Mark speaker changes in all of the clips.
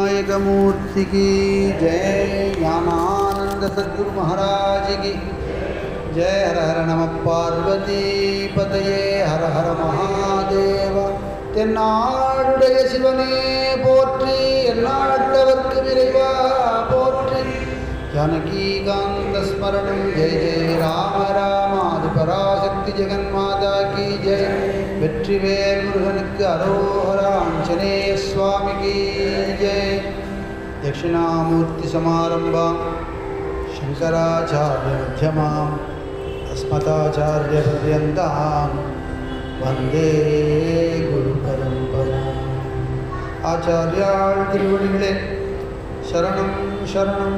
Speaker 1: एकमूर्ति की जय ज्ञानानंद सद्गुरु महाराज की जय हर हर नम பார்வதி பதையே ஹர ஹர மகாதேவ தென்னாடுடைய சிவனே போற்றி எந்நாட்டவர்க்கு விரைவா போற்றி ஜானகீகாந்த ஸ்மரணம் ஜெய ஜெய ராம ராம ஆதி பராசக்தி ஜெகன்மாதா கி ஜெய வெற்றிவேல் முருகனுக்கு அரோஹரா ஆஞ்சநேய சுவாமிக்கு ஜெய தட்சிணாமூர்த்தி சமாரம்பாம் शङ्कराचार्यमध्यमाम् अस्मदाचार्यपर्यन्तां वन्दे குருபரம்பரா ஆச்சாரியாள் திருவடிகளே சரணம் சரணம்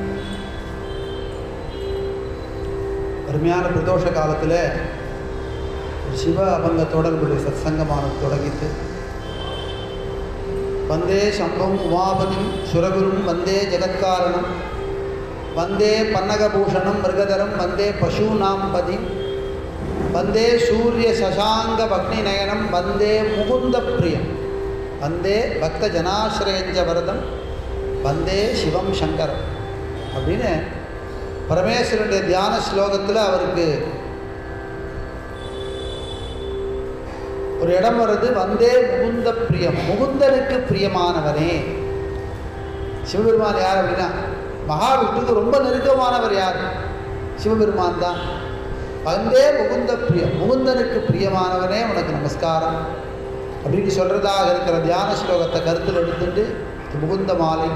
Speaker 1: அருமையான பிரதோஷ காலத்தில் சிவ அபங்க தொடர்புடைய சத்சங்கமான தொடங்கித்து வந்தே சம்பம் உமாபதிம் சுரகுரும் வந்தே ஜெகத்காரணம் வந்தே பன்னகபூஷணம் மிருகதரம் வந்தே பசூனாம் பதி வந்தே சூரிய சசாங்க பக்னி நயனம் வந்தே முகுந்த பிரியம் வந்தே பக்த ஜனாசிரயஞ்ச வரதம் வந்தே சிவம் சங்கரம் அப்படின்னு பரமேஸ்வரனுடைய தியான ஸ்லோகத்தில் அவருக்கு ஒரு இடம் வருது வந்தே முகுந்த பிரியம் முகுந்தனுக்கு பிரியமானவனே சிவபெருமான் யார் அப்படின்னா மகாவிஷ்ணுக்கு ரொம்ப நெருக்கமானவர் யார் சிவபெருமான் தான் வந்தே முகுந்த பிரியம் முகுந்தனுக்கு பிரியமானவனே உனக்கு நமஸ்காரம் அப்படின்னு சொல்கிறதாக இருக்கிற தியான ஸ்லோகத்தை கருத்தில் எடுத்துட்டு இது முகுந்த மாலை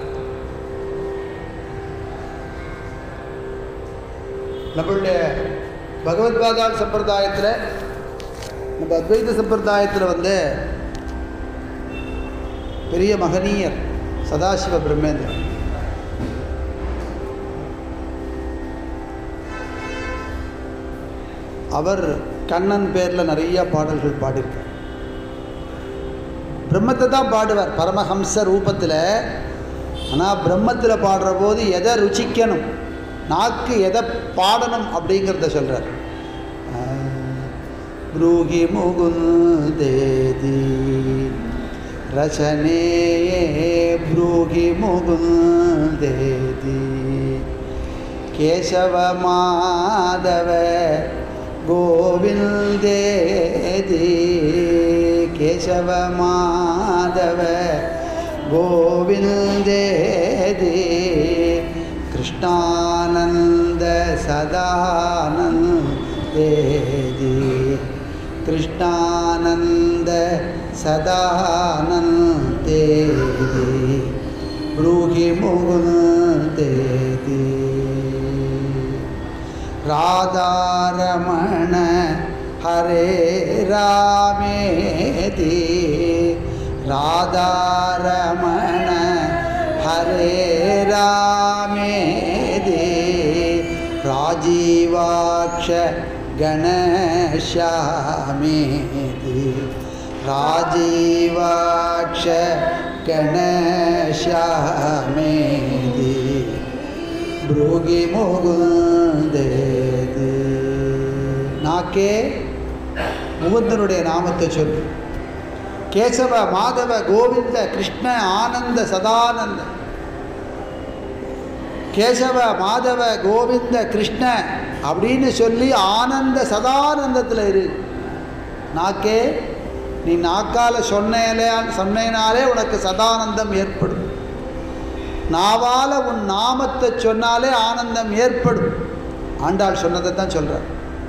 Speaker 1: நம்மளுடைய பகவத்பாதால் சம்பிரதாயத்தில் நம்ம அத்வைத சம்பிரதாயத்தில் வந்து பெரிய மகனீயர் சதாசிவ பிரம்மேந்திரன் அவர் கண்ணன் பேரில் நிறைய பாடல்கள் பாடியிருக்கார் பிரம்மத்தை தான் பாடுவார் பரமஹம்ச ரூபத்தில் ஆனால் பிரம்மத்தில் பாடுற போது எதை ருச்சிக்கணும் நாக்கு எதை பாடணும் அப்படிங்கிறத சொல்கிறார் ப்ரூகி முகுந்தேதி ரச்சனே ப்ரூகி முகுந்தேதி கேசவ மாதவ गोविन्देति केशव माधव गोविन्देति कृष्णानन्द सदानन्देति कृष्णानन्द सदानन्देति ब्रूहि मुकुन्देति राधारमण हरे रामेति राधारमण हरे रामेति राजीवाक्ष गणश्यामेति राजीवाक्ष गणश्यामेति ப்ரூகி முகுந்தேது நாக்கே முகுந்தனுடைய நாமத்தை சொல்லு கேசவ மாதவ கோவிந்த கிருஷ்ண ஆனந்த சதானந்த கேசவ மாதவ கோவிந்த கிருஷ்ண அப்படின்னு சொல்லி ஆனந்த சதானந்தத்தில் இரு நாக்கே நீ நாக்கால் சொன்னேலே சொன்னேனாலே உனக்கு சதானந்தம் ஏற்படும் நாவால் உன் நாமத்தை சொன்னாலே ஆனந்தம் ஏற்படும் ஆண்டாள் சொன்னதை தான் சொல்கிறார்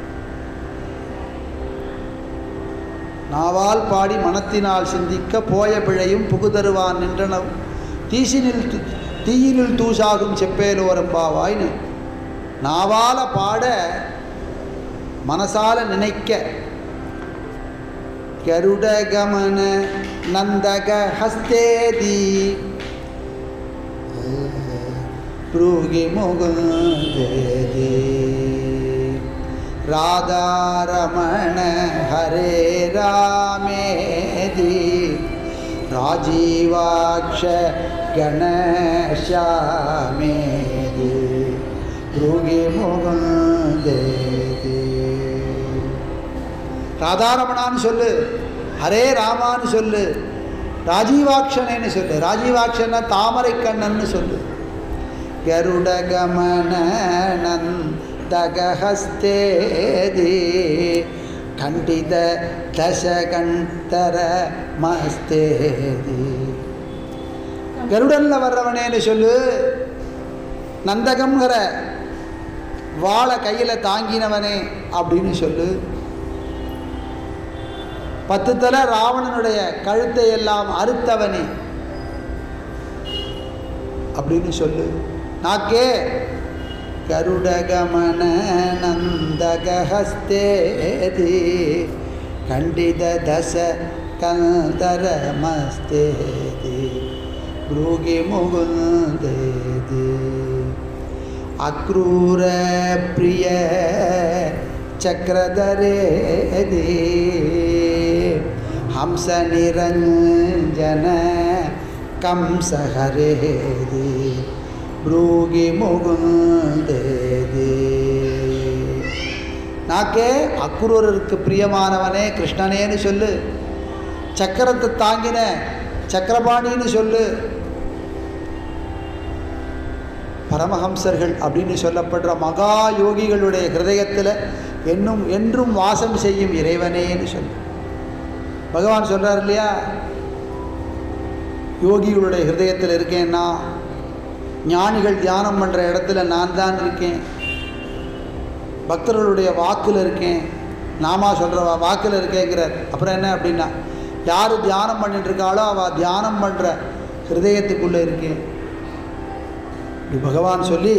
Speaker 1: நாவால் பாடி மனத்தினால் சிந்திக்க போய பிழையும் புகுதருவான் நின்றனவும் தீசினில் தீயினில் தூசாகும் செப்பேலோரம்பாவாய்னு நாவால் பாட மனசால நினைக்க கருடகமன நந்தக ஹஸ்தேதி ப்ரூகி முகுந்தேதி ராதாரமண ஹரே ராமேதி ராஜீவாட்ச கணஷாமேதி ப்ரூகி முகுந்தேதி ராதாரமணான்னு சொல்லு ஹரே ராமான்னு சொல்லு ராஜீவாட்சனேன்னு சொல்லு ராஜீவாட்சனா தாமரை கண்ணன்னு சொல்லு கருட கமன நந்தகஹஸ்தேதி கண்டித தசகண்டர மஸ்தேதி கருடனில் வர்றவனேன்னு சொல்லு நந்தகம்ங்கிற வாழை கையில் தாங்கினவனே அப்படின்னு சொல்லு பத்து தலை ராவணனுடைய கழுத்தை எல்லாம் அறுத்தவனே அப்படின்னு சொல்லு நாக்கே கருடகமன நந்தகஹஸ்தேதி கண்டித தச கந்தர மஸ்தேதி ப்ரூகி முகுந்தேதி அக்ரூர பிரிய சக்கரதரேதி ஹம்ச நிரஞ்சன கம்சஹரேதி ப்ரூகி முகுந்தேதி நாக்கே அக்ரூரருக்கு பிரியமானவனே கிருஷ்ணனேன்னு சொல்லு சக்கரத்தை தாங்கின சக்கரபாணின்னு சொல்லு பரமஹம்சர்கள் அப்படின்னு சொல்லப்படுற மகா யோகிகளுடைய ஹிருதயத்தில் என்னும் என்றும் வாசம் செய்யும் இறைவனேன்னு சொல்லு பகவான் சொல்கிறார் இல்லையா யோகிகளுடைய ஹிருதயத்தில் இருக்கேன்னா ஞானிகள் தியானம் பண்ணுற இடத்துல நான் தான் இருக்கேன் பக்தர்களுடைய வாக்கில் இருக்கேன் நாமா சொல்கிற வாக்கில் இருக்கேங்கிறார் அப்புறம் என்ன அப்படின்னா யார் தியானம் பண்ணிட்டு இருக்காளோ அவள் தியானம் பண்ணுற ஹிருதயத்துக்குள்ளே இருக்கேன் இப்படி பகவான் சொல்லி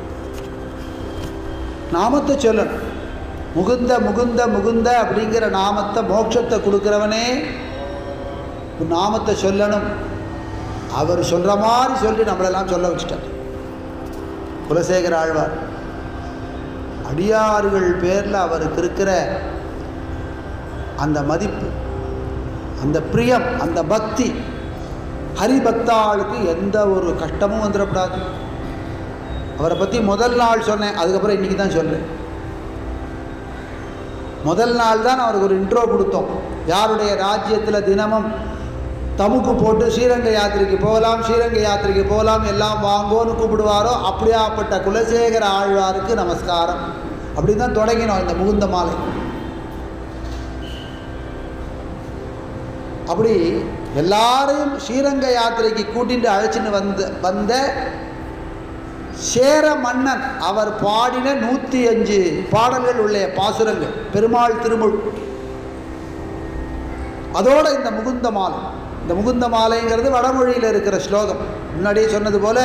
Speaker 1: நாமத்தை சொல்லணும் முகுந்த முகுந்த முகுந்த அப்படிங்கிற நாமத்தை மோட்சத்தை கொடுக்குறவனே உன் நாமத்தை சொல்லணும் அவர் சொல்கிற மாதிரி சொல்லி நம்மளெல்லாம் சொல்ல வச்சுட்டார் குலசேகர ஆழ்வார் அடியார்கள் பேரில் அவருக்கு இருக்கிற அந்த மதிப்பு அந்த பிரியம் அந்த பக்தி ஹரிபக்தாளுக்கு எந்த ஒரு கஷ்டமும் வந்துடக்கூடாது அவரை பற்றி முதல் நாள் சொன்னேன் அதுக்கப்புறம் இன்றைக்கி தான் சொல்லேன் முதல் நாள் தான் அவருக்கு ஒரு இன்ட்ரோ கொடுத்தோம் யாருடைய ராஜ்யத்தில் தினமும் தமுக்கு போட்டு ஸ்ரீரங்க யாத்திரைக்கு போகலாம் ஸ்ரீரங்க யாத்திரைக்கு போகலாம் எல்லாம் வாங்கோன்னு கூப்பிடுவாரோ அப்படியாப்பட்ட குலசேகர ஆழ்வாருக்கு நமஸ்காரம் அப்படி தான் தொடங்கினோம் இந்த முகுந்த மாலை அப்படி எல்லாரையும் ஸ்ரீரங்க யாத்திரைக்கு கூட்டிட்டு அழைச்சின்னு வந்த வந்த சேர மன்னன் அவர் பாடின நூற்றி அஞ்சு பாடல்கள் உள்ள பாசுரங்கள் பெருமாள் திருமுள் அதோட இந்த முகுந்த மாலை இந்த முகுந்த மாலைங்கிறது வடமொழியில் இருக்கிற ஸ்லோகம் முன்னாடியே சொன்னது போல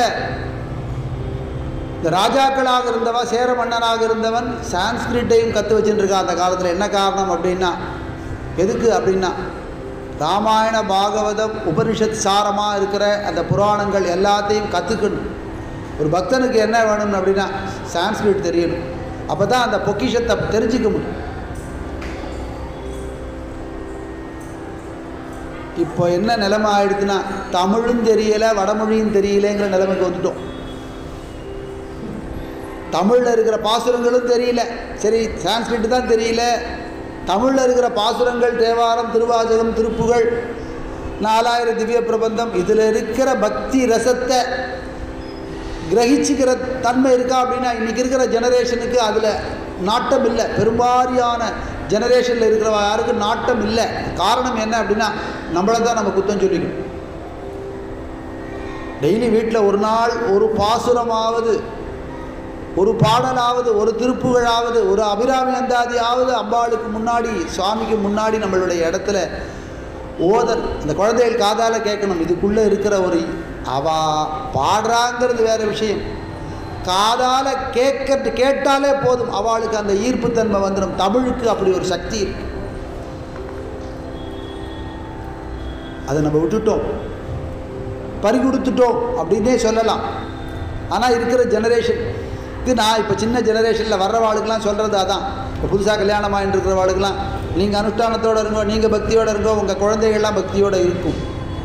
Speaker 1: இந்த ராஜாக்களாக இருந்தவா சேர மன்னனாக இருந்தவன் சான்ஸ்கிரிட்டையும் கற்று வச்சுட்டு இருக்கான் அந்த காலத்தில் என்ன காரணம் அப்படின்னா எதுக்கு அப்படின்னா ராமாயண பாகவதம் உபனிஷத் சாரமாக இருக்கிற அந்த புராணங்கள் எல்லாத்தையும் கற்றுக்கணும் ஒரு பக்தனுக்கு என்ன வேணும் அப்படின்னா சான்ஸ்கிரிட் தெரியணும் அப்போ தான் அந்த பொக்கிஷத்தை தெரிஞ்சுக்க முடியும் இப்போ என்ன நிலைமை ஆயிடுதுன்னா தமிழும் தெரியலை வடமொழியும் தெரியலைங்கிற நிலைமைக்கு வந்துட்டோம் தமிழில் இருக்கிற பாசுரங்களும் தெரியல சரி சான்ஸ்கிரிட் தான் தெரியல தமிழில் இருக்கிற பாசுரங்கள் தேவாரம் திருவாசகம் திருப்புகள் நாலாயிரம் திவ்ய பிரபந்தம் இதில் இருக்கிற பக்தி ரசத்தை கிரகிச்சுக்கிற தன்மை இருக்கா அப்படின்னா இன்றைக்கி இருக்கிற ஜெனரேஷனுக்கு அதில் நாட்டம் இல்லை பெரும்பாரியான ஜெனரேஷனில் இருக்கிறவ யாருக்கும் நாட்டம் இல்லை காரணம் என்ன அப்படின்னா நம்மளை தான் நம்ம குத்தம் சொல்லிக்கணும் டெய்லி வீட்டில் ஒரு நாள் ஒரு பாசுரமாவது ஒரு பாடலாவது ஒரு திருப்புகழாவது ஒரு அபிராமி அந்தாதியாவது அம்பாளுக்கு முன்னாடி சுவாமிக்கு முன்னாடி நம்மளுடைய இடத்துல ஓதல் அந்த குழந்தைகள் காதால் கேட்கணும் இதுக்குள்ளே இருக்கிற ஒரு அவா பாடுறாங்கிறது வேற விஷயம் காதால் கேட்க கேட்டாலே போதும் அவளுக்கு அந்த ஈர்ப்புத்தன்மை வந்துடும் தமிழுக்கு அப்படி ஒரு சக்தி இருக்கு அதை நம்ம விட்டுட்டோம் பறி கொடுத்துட்டோம் அப்படின்னே சொல்லலாம் ஆனால் இருக்கிற ஜெனரேஷன் இது நான் இப்போ சின்ன ஜெனரேஷனில் வர்றவாளுக்கெல்லாம் சொல்கிறது அதான் இப்போ புதுசாக கல்யாணம் ஆகிட்டு இருக்கிறவாளுக்கெல்லாம் நீங்கள் அனுஷ்டானத்தோடு இருங்கோ நீங்கள் பக்தியோடு இருங்கோ உங்கள் குழந்தைகள்லாம் பக்தியோடு இருக்கும்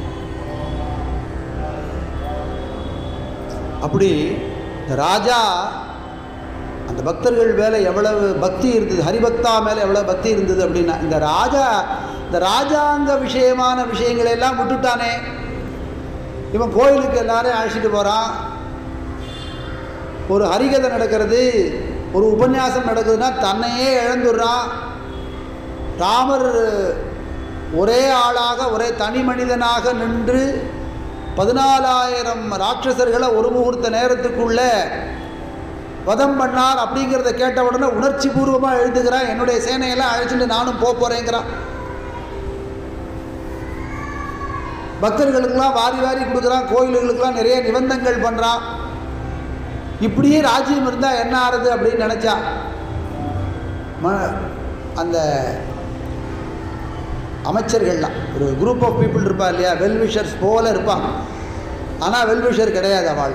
Speaker 1: அப்படி இந்த ராஜா அந்த பக்தர்கள் மேலே எவ்வளவு பக்தி இருந்தது ஹரிபக்தா மேலே எவ்வளோ பக்தி இருந்தது அப்படின்னா இந்த ராஜா இந்த ராஜாங்க விஷயமான விஷயங்களை எல்லாம் விட்டுட்டானே இவன் கோயிலுக்கு எல்லாரையும் அழைச்சிட்டு போகிறான் ஒரு ஹரிகதை நடக்கிறது ஒரு உபன்யாசம் நடக்குதுன்னா தன்னையே இழந்துடுறான் ராமர் ஒரே ஆளாக ஒரே தனி மனிதனாக நின்று பதினாலாயிரம் ராட்சசர்களை ஒரு முகூர்த்த நேரத்துக்குள்ள வதம் பண்ணார் அப்படிங்கிறத கேட்ட உடனே உணர்ச்சி பூர்வமாக எழுதுகிறான் என்னுடைய சேனையெல்லாம் அழைச்சிட்டு நானும் போக போகிறேங்கிறான் பக்தர்களுக்கெல்லாம் வாரி வாரி கொடுக்குறான் கோயில்களுக்கெல்லாம் நிறைய நிபந்தங்கள் பண்ணுறான் இப்படியே ராஜ்யம் இருந்தால் என்ன ஆறுது அப்படின்னு நினச்சா ம அந்த அமைச்சர்கள்லாம் ஒரு குரூப் ஆஃப் பீப்புள் இருப்பா இல்லையா வெல்விஷர்ஸ் போல இருப்பாங்க ஆனால் வெல்விஷர் கிடையாது அவள்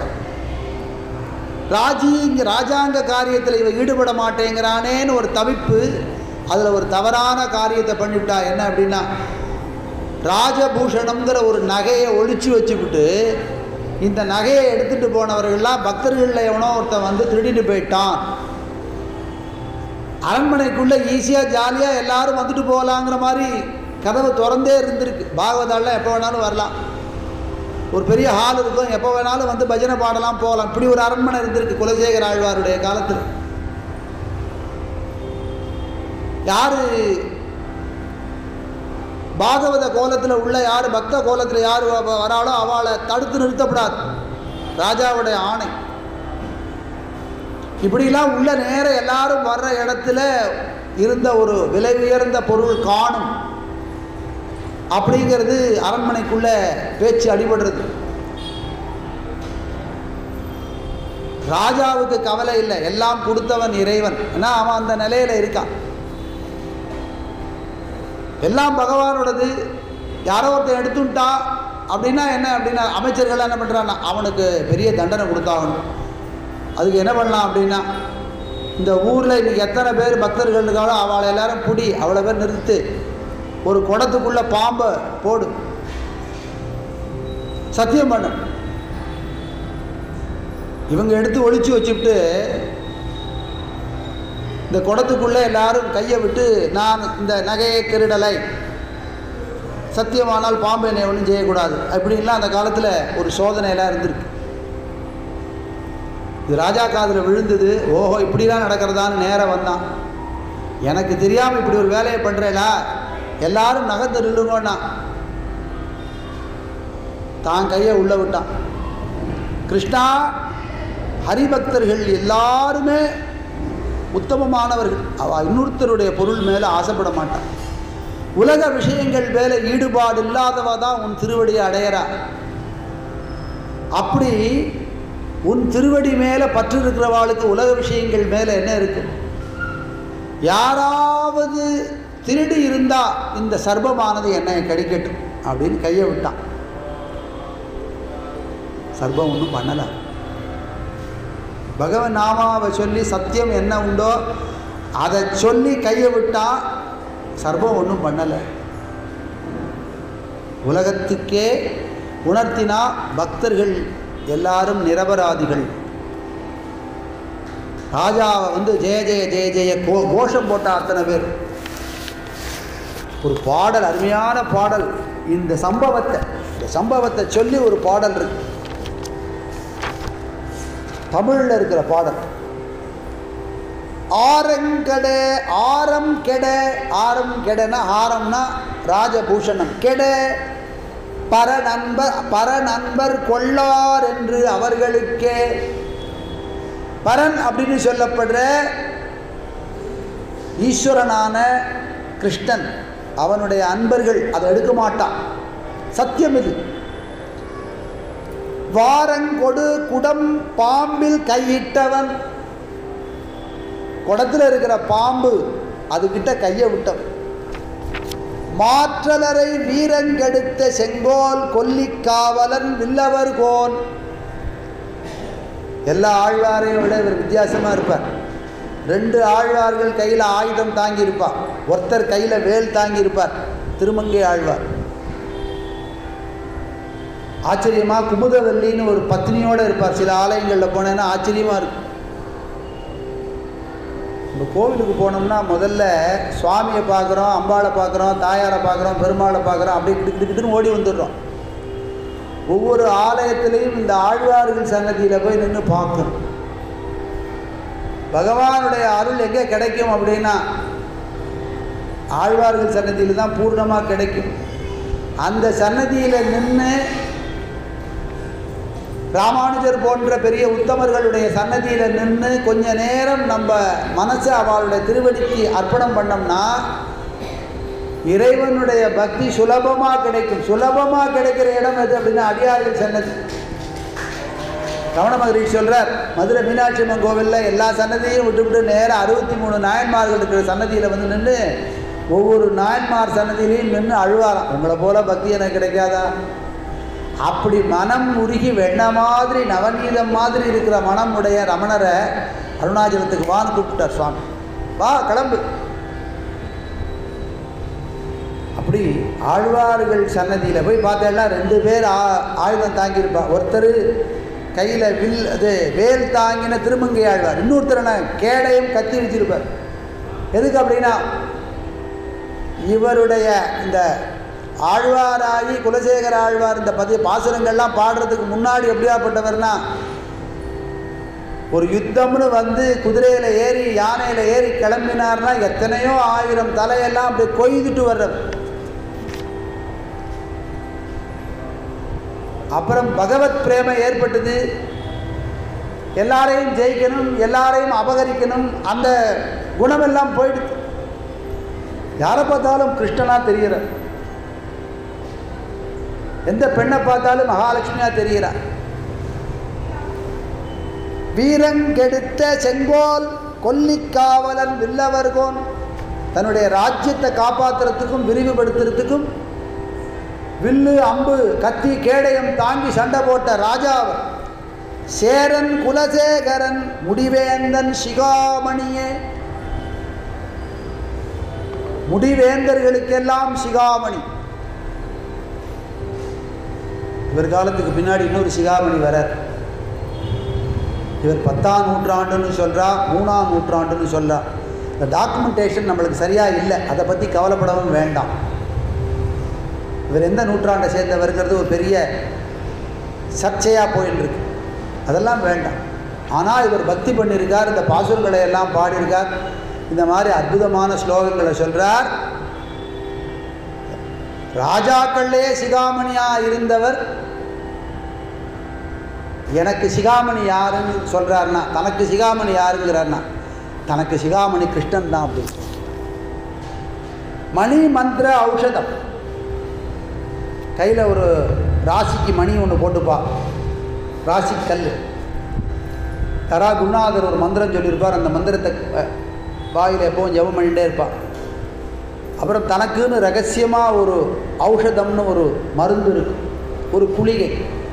Speaker 1: ராஜி இங்கே ராஜாங்க காரியத்தில் இவன் ஈடுபட மாட்டேங்கிறானேன்னு ஒரு தவிப்பு அதில் ஒரு தவறான காரியத்தை பண்ணிவிட்டா என்ன அப்படின்னா ராஜபூஷணம்ங்கிற ஒரு நகையை ஒழிச்சு வச்சுக்கிட்டு இந்த நகையை எடுத்துகிட்டு போனவர்கள்லாம் பக்தர்களில் எவனோ ஒருத்தன் வந்து திருடிட்டு போயிட்டான் அரண்மனைக்குள்ளே ஈஸியாக ஜாலியாக எல்லாரும் வந்துட்டு போகலாங்கிற மாதிரி கதவு திறந்தே இருந்திருக்கு பாகவதாலாம் எப்போ வேணாலும் வரலாம் ஒரு பெரிய ஹால் இருக்கும் எப்போ வேணாலும் வந்து பஜனை பாடலாம் போகலாம் இப்படி ஒரு அரண்மனை இருந்திருக்கு குலசேகர ஆழ்வாருடைய காலத்தில் யார் பாகவத கோலத்தில் உள்ள யார் பக்த கோலத்தில் யார் வ- வராளோ அவளை தடுத்து நிறுத்தப்படாது ராஜாவுடைய ஆணை இப்படிலாம் உள்ள நேர எல்லாரும் வர்ற இடத்துல இருந்த ஒரு விலை உயர்ந்த பொருள் காணும் அப்படிங்கிறது அரண்மனைக்குள்ள பேச்சு அடிபடுறது ராஜாவுக்கு கவலை இல்லை எல்லாம் கொடுத்தவன் இறைவன் ஏன்னா அவன் அந்த நிலையில இருக்கான் எல்லாம் பகவானோடது யாரோ ஒருத்தன் எடுத்துட்டா அப்படின்னா என்ன அப்படின்னா அமைச்சர்கள் என்ன பண்ணுறான்னா அவனுக்கு பெரிய தண்டனை கொடுத்தாகணும் அதுக்கு என்ன பண்ணலாம் அப்படின்னா இந்த ஊரில் இன்னைக்கு எத்தனை பேர் பக்தர்கள் இருக்காளோ அவளை எல்லாரும் புடி அவ்வளோ பேர் நிறுத்து ஒரு குடத்துக்குள்ளே பாம்பை போடு சத்தியம் பண்ணு இவங்க எடுத்து ஒளிச்சு வச்சுவிட்டு இந்த குடத்துக்குள்ளே எல்லாரும் கையை விட்டு நான் இந்த நகையை திருடலை சத்தியமானால் பாம்பு என்னை ஒன்றும் செய்யக்கூடாது அப்படின்லாம் அந்த காலத்தில் ஒரு சோதனையெல்லாம் இருந்திருக்கு இது ராஜா காதில் விழுந்தது ஓஹோ இப்படிலாம் நடக்கிறதான்னு நேரம் வந்தான் எனக்கு தெரியாமல் இப்படி ஒரு வேலையை பண்ணுறேலா எல்லாரும் நகர்ந்து நில்லுங்கன்னா தான் கையை உள்ளே விட்டான் கிருஷ்ணா ஹரிபக்தர்கள் எல்லாருமே உத்தமமானவர்கள் அவ இன்னொருத்தருடைய பொருள் மேலே ஆசைப்பட மாட்டான் உலக விஷயங்கள் மேலே ஈடுபாடு இல்லாதவ தான் உன் திருவடியை அடையறா அப்படி உன் திருவடி மேலே பற்று இருக்கிறவாளுக்கு உலக விஷயங்கள் மேலே என்ன இருக்கு யாராவது திருடி இருந்தா இந்த சர்ப்பமானது என்னை கடிக்கட்டும் அப்படின்னு கையை விட்டான் சர்ப்பம் ஒன்றும் பண்ணலை பகவன் நாமாவை சொல்லி சத்தியம் என்ன உண்டோ அதை சொல்லி கையை விட்டா சர்ப்பம் ஒன்றும் பண்ணலை உலகத்துக்கே உணர்த்தினா பக்தர்கள் எல்லாரும் நிரபராதிகள் ராஜாவை வந்து ஜெய ஜெய ஜெய ஜெய கோ கோஷம் போட்ட அத்தனை பேர் ஒரு பாடல் அருமையான பாடல் இந்த சம்பவத்தை இந்த சம்பவத்தை சொல்லி ஒரு பாடல் இருக்கு தமிழில் இருக்கிற பாடல் ஆரங்கட ஆரம் கெட ஆரம் கெடனா ஆரம்னா ராஜபூஷணம் கெட பர நண்பர் பர நண்பர் கொள்ளார் என்று அவர்களுக்கே பரன் அப்படின்னு சொல்லப்படுற ஈஸ்வரனான கிருஷ்ணன் அவனுடைய அன்பர்கள் அதை எடுக்க மாட்டான் சத்தியம் இது வாரங்கொடு குடம் பாம்பில் கையிட்டவன் குடத்தில் இருக்கிற பாம்பு அதுகிட்ட கையை விட்டவன் மாற்றலரை வீரங்கெடுத்த செங்கோல் கொல்லிக்காவலன் வில்லவர் கோன் எல்லா ஆழ்வாரையும் விட இவர் வித்தியாசமாக இருப்பார் ரெண்டு ஆழ்வார்கள் கையில் ஆயுதம் தாங்கி இருப்பார் ஒருத்தர் கையில் வேல் தாங்கி இருப்பார் திருமங்கை ஆழ்வார் ஆச்சரியமாக குமுதவல்லின்னு ஒரு பத்னியோடு இருப்பார் சில ஆலயங்களில் போனேன்னா ஆச்சரியமாக இருக்கும் இப்போ கோவிலுக்கு போனோம்னா முதல்ல சுவாமியை பார்க்குறோம் அம்பாளை பார்க்குறோம் தாயாரை பார்க்குறோம் பெருமாளை பார்க்குறோம் அப்படியே கிட்டு கிட்டு கிட்டுன்னு ஓடி வந்துடுறோம் ஒவ்வொரு ஆலயத்திலையும் இந்த ஆழ்வார்கள் சன்னதியில் போய் நின்று பார்க்கணும் பகவானுடைய அருள் எங்கே கிடைக்கும் அப்படின்னா ஆழ்வார்கள் சன்னதியில் தான் பூர்ணமாக கிடைக்கும் அந்த சன்னதியில் நின்று ராமானுஜர் போன்ற பெரிய உத்தமர்களுடைய சன்னதியில் நின்று கொஞ்ச நேரம் நம்ம மனசை அவளுடைய திருவடிக்கு அர்ப்பணம் பண்ணோம்னா இறைவனுடைய பக்தி சுலபமாக கிடைக்கும் சுலபமாக கிடைக்கிற இடம் எது அப்படின்னா அடியார்கள் சன்னதி ரமண மகரிஷி சொல்கிறார் மதுரை மீனாட்சி அம்மன் கோவிலில் எல்லா சன்னதியும் விட்டுவிட்டு நேராக அறுபத்தி மூணு நாயன்மார்கள் இருக்கிற சன்னதியில் வந்து நின்று ஒவ்வொரு நாயன்மார் சன்னதியிலையும் நின்று அழுவாராம் உங்களை போல பக்தி எனக்கு கிடைக்காதா அப்படி மனம் உருகி வெண்ண மாதிரி நவநீதம் மாதிரி இருக்கிற மனம் உடைய ரமணரை அருணாச்சலத்துக்கு வான்னு கூப்பிட்டார் சுவாமி வா கிளம்பு அப்படி ஆழ்வார்கள் சன்னதியில் போய் பார்த்தேன்னா ரெண்டு பேர் ஆ ஆயுதம் தாங்கியிருப்பா ஒருத்தர் கையில் வில் அது வேல் தாங்கின திருமங்கை ஆழ்வார் இன்னொருத்தர் என்ன கேடையும் கத்தி வச்சிருப்பார் எதுக்கு அப்படின்னா இவருடைய இந்த ஆழ்வாராகி குலசேகர ஆழ்வார் இந்த பதி பாசுரங்கள்லாம் பாடுறதுக்கு முன்னாடி எப்படியாப்பட்டவர்னா ஒரு யுத்தம்னு வந்து குதிரையில் ஏறி யானையில் ஏறி கிளம்பினார்னா எத்தனையோ ஆயிரம் தலையெல்லாம் அப்படி கொய்துட்டு வர்றவர் அப்புறம் பகவத் பிரேம ஏற்பட்டது எல்லாரையும் ஜெயிக்கணும் எல்லாரையும் அபகரிக்கணும் அந்த குணமெல்லாம் போயிடுது யாரை பார்த்தாலும் கிருஷ்ணனா தெரிகிறார் எந்த பெண்ணை பார்த்தாலும் மகாலட்சுமியா தெரிகிறார் வீரங்கெடுத்த செங்கோல் கொல்லிக்காவலன் வில்லவர்கோன் தன்னுடைய ராஜ்யத்தை காப்பாற்றுறதுக்கும் விரிவுபடுத்துறதுக்கும் வில்லு அம்பு கத்தி கேடயம் தாங்கி சண்டை போட்ட ராஜா அவர் சேரன் குலசேகரன் முடிவேந்தன் சிகாமணியே முடிவேந்தர்களுக்கெல்லாம் சிகாமணி இவர் காலத்துக்கு பின்னாடி இன்னொரு சிகாமணி வரார் இவர் பத்தாம் நூற்றாண்டுன்னு சொல்கிறா மூணாம் நூற்றாண்டுன்னு சொல்கிறா இந்த டாக்குமெண்டேஷன் நம்மளுக்கு சரியாக இல்லை அதை பற்றி கவலைப்படவும் வேண்டாம் இவர் எந்த நூற்றாண்டை சேர்ந்தவர்ங்கிறது ஒரு பெரிய சர்ச்சையாக போயின்னு இருக்கு அதெல்லாம் வேண்டாம் ஆனால் இவர் பக்தி பண்ணியிருக்கார் இந்த பாசுரங்களை எல்லாம் பாடியிருக்கார் இந்த மாதிரி அற்புதமான ஸ்லோகங்களை சொல்கிறார் ராஜாக்களே சிகாமணியாக இருந்தவர் எனக்கு சிகாமணி யாருன்னு சொல்கிறாருன்னா தனக்கு சிகாமணி யாருங்கிறாருன்னா தனக்கு சிகாமணி கிருஷ்ணன் தான் அப்படி மணி மந்திர ஔஷதம் கையில் ஒரு ராசிக்கு மணி ஒன்று போட்டுப்பா ராசி கல் தரா குருநாதர் ஒரு மந்திரம் சொல்லியிருப்பார் அந்த மந்திரத்தை அஹ், வாயில் எப்பவும் ஜெபம் பண்ணிகிட்டே இருப்பாள் அப்புறம் தனக்குன்னு ரகசியமாக ஒரு ஔஷதம்னு ஒரு மருந்து இருக்கு ஒரு குளிகை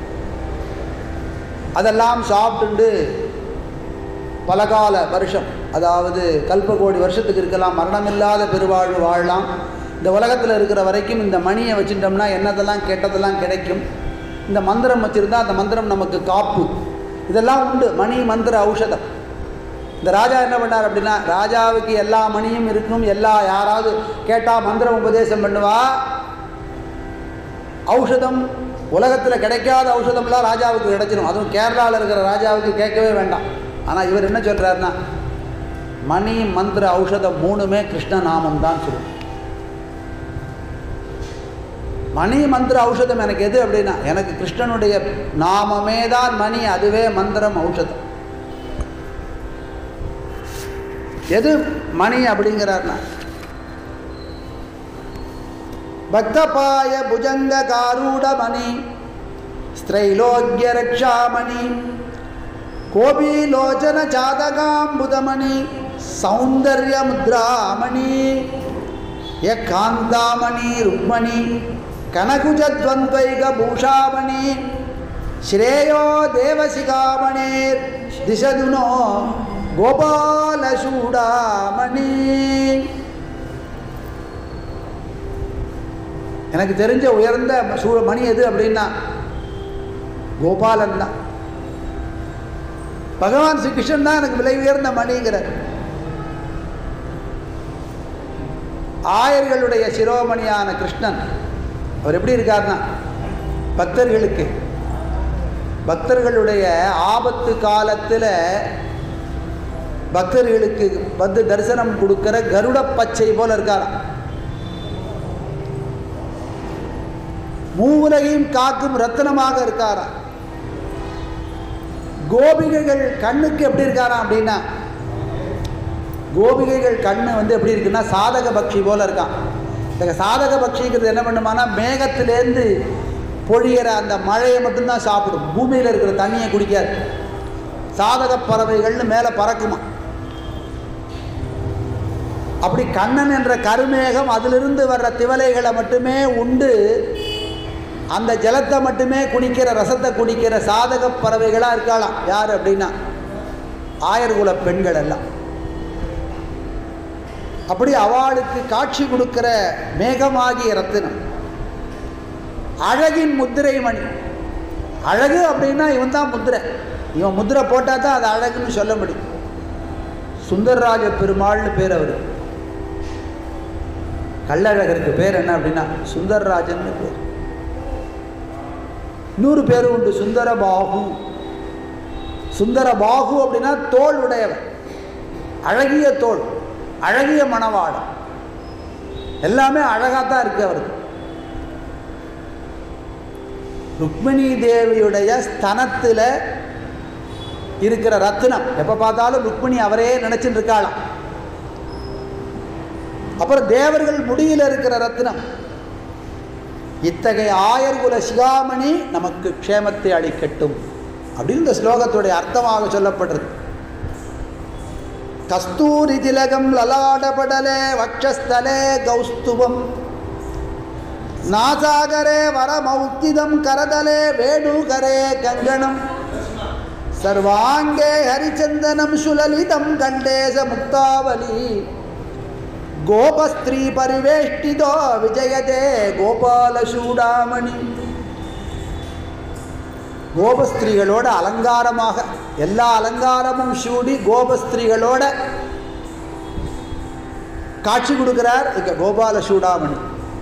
Speaker 1: அதெல்லாம் சாப்பிட்டுண்டு பலகால வருஷம் அதாவது கல்பகோடி வருஷத்துக்கு இருக்கலாம் மரணமில்லாத பெருவாழ்வு வாழலாம் இந்த உலகத்தில் இருக்கிற வரைக்கும் இந்த மணியை வச்சுட்டோம்னா என்னதெல்லாம் கெட்டதெல்லாம் கிடைக்கும் இந்த மந்திரம் வச்சுருந்தா அந்த மந்திரம் நமக்கு காப்பு இதெல்லாம் உண்டு மணி மந்திர ஔஷதம் இந்த ராஜா என்ன பண்ணார் அப்படின்னா ராஜாவுக்கு எல்லா மணியும் இருக்கும் எல்லா யாராவது கேட்டால் மந்திரம் உபதேசம் பண்ணுவா ஔஷதம் உலகத்தில் கிடைக்காத ஔஷதம்லாம் ராஜாவுக்கு கிடைச்சிடும் அதுவும் கேரளாவில் இருக்கிற ராஜாவுக்கு கேட்கவே வேண்டாம் ஆனால் இவர் என்ன சொல்கிறாருன்னா மணி மந்திர ஔஷதம் மூணுமே கிருஷ்ண நாமம் தான் சொல்லும் மணி மந்திர ஔஷதம் எனக்கு எது அப்படின்னா எனக்கு கிருஷ்ணனுடைய நாமமே தான் மணி அதுவே மந்திரம் ஔஷதம் எது மணி அப்படிங்கிறார்னா பக்தபாய புஜங்க காரூடமணி ஸ்திரைலோக்கிய ரக்ஷாமணி கோபிலோச்சன சாதகாம்புதமணி சௌந்தர்ய முத்ராமணி ஏகாந்தாமணி ருக்மணி கனகுஜத்வந்தைக பூஷாமணி ஸ்ரேயோ தேவசிகாமணேர் திசதுனோ கோபாலசூடாமணி எனக்கு தெரிஞ்ச உயர்ந்த சூ மணி எது அப்படின்னா கோபாலன் தான் பகவான் ஸ்ரீ கிருஷ்ணன் தான் எனக்கு விலை உயர்ந்த மணிங்கிறார் ஆயர்களுடைய சிரோமணியான கிருஷ்ணன் அவர் எப்படி இருக்கார்னா பக்தர்களுக்கு பக்தர்களுடைய ஆபத்து காலத்தில் பக்தர்களுக்கு வந்து தரிசனம் கொடுக்கிற கருட பச்சை போல இருக்காராம் மூவுலகையும் காக்கும் ரத்தனமாக இருக்காராம் கோபிகைகள் கண்ணுக்கு எப்படி இருக்காராம் அப்படின்னா கோபிகைகள் கண்ணு வந்து எப்படி இருக்குன்னா சாதக பக்ஷி போல இருக்கான் இந்த சாதக பக்ஷிங்கிறது என்ன பண்ணுமானா மேகத்திலேருந்து பொழியிற அந்த மழையை மட்டும்தான் சாப்பிடும் பூமியில் இருக்கிற தண்ணியை குடிக்காது சாதக பறவைகள்னு மேலே பறக்குமா அப்படி கண்ணன் என்ற கருமேகம் அதிலிருந்து வர்ற திவலைகளை மட்டுமே உண்டு அந்த ஜலத்தை மட்டுமே குடிக்கிற ரசத்தை குடிக்கிற சாதக பறவைகளாக இருக்கலாம் யார் அப்படின்னா ஆயர்குல பெண்கள் எல்லாம் அப்படி அவளுக்கு காட்சி கொடுக்கிற மேகமாகிய ரத்தினம் அழகின் முத்திரை மணி அழகு அப்படின்னா இவன் தான் முத்திரை இவன் முத்திரை போட்டால் தான் அது அழகுன்னு சொல்ல முடியும் சுந்தரராஜ பெருமாள்னு பேர் அவர் கள்ளழகருக்கு பேர் என்ன அப்படின்னா சுந்தரராஜன் பேர் இன்னொரு பேர் உண்டு சுந்தர பாகு சுந்தர பாகு அப்படின்னா தோல் உடையவன் அழகிய தோல் அழகிய மணவாளம் எல்லாமே அழகாக தான் இருக்கு அவருக்கு ருக்மிணி தேவியுடைய ஸ்தனத்தில் இருக்கிற ரத்தினம் எப்போ பார்த்தாலும் ருக்மிணி அவரே நினச்சிட்டு இருக்காளாம் அப்புறம் தேவர்கள் முடியில் இருக்கிற ரத்தினம் இத்தகைய ஆயர்குல சிகாமணி நமக்கு க்ஷேமத்தை அளிக்கட்டும் அப்படின்னு இந்த ஸ்லோகத்துடைய அர்த்தமாக சொல்லப்படுறது கஸ்தூரி திலகம் லலாடபடலே வக்ஷஸ்தலே கௌஸ்துவம் நாசாகரே வரமௌத்திதம் கரதலே வேணுகரே கங்கணம் சர்வாங்கே ஹரிச்சந்தனம் சுலலிதம் கண்டேச முக்தாவலி கோபஸ்திரீ பரிவேஷ்டிதோ விஜயதே கோபாலசூடாமணி கோபஸ்திரீகளோட அலங்காரமாக எல்லா அலங்காரமும் சூடி கோபஸ்திரீகளோட காட்சி கொடுக்கிறார் இங்க கோபால சூடாமணி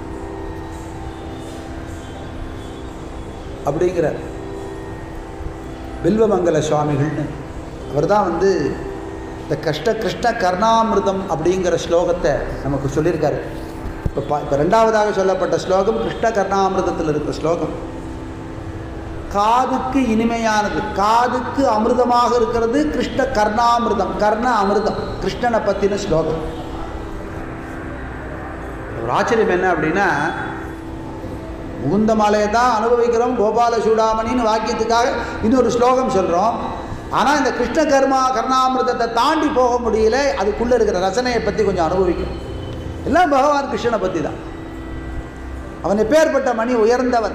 Speaker 1: அப்படிங்கிறார் பில்வமங்கல சுவாமிகள்னு அவர் தான் வந்து இந்த கஷ்ட கிருஷ்ண கர்ணாமிர்தம் அப்படிங்கிற ஸ்லோகத்தை நமக்கு சொல்லியிருக்காரு இப்போ பா இப்போ ரெண்டாவதாக சொல்லப்பட்ட ஸ்லோகம் கிருஷ்ண கர்ணாமிர்தத்தில் இருக்கிற ஸ்லோகம் காதுக்கு இனிமையானது காதுக்கு அமிர்தமாக இருக்கிறது கிருஷ்ண கர்ணாமிர்தம் கர்ண அமிர்தம் கிருஷ்ணனை பற்றின ஸ்லோகம் ஒரு ஆச்சரியம் என்ன அப்படின்னா முகுந்த மாலையை தான் அனுபவிக்கிறோம் கோபால சூடாமணின்னு வாக்கியத்துக்காக இன்னொரு ஸ்லோகம் சொல்கிறோம் ஆனால் இந்த கிருஷ்ண கர்மா கர்ணாமிர்தத்தை தாண்டி போக முடியல அதுக்குள்ளே இருக்கிற ரசனையை பற்றி கொஞ்சம் அனுபவிக்கணும் எல்லாம் பகவான் கிருஷ்ணனை பற்றி தான் அவன் எப்பேற்பட்ட மணி உயர்ந்தவன்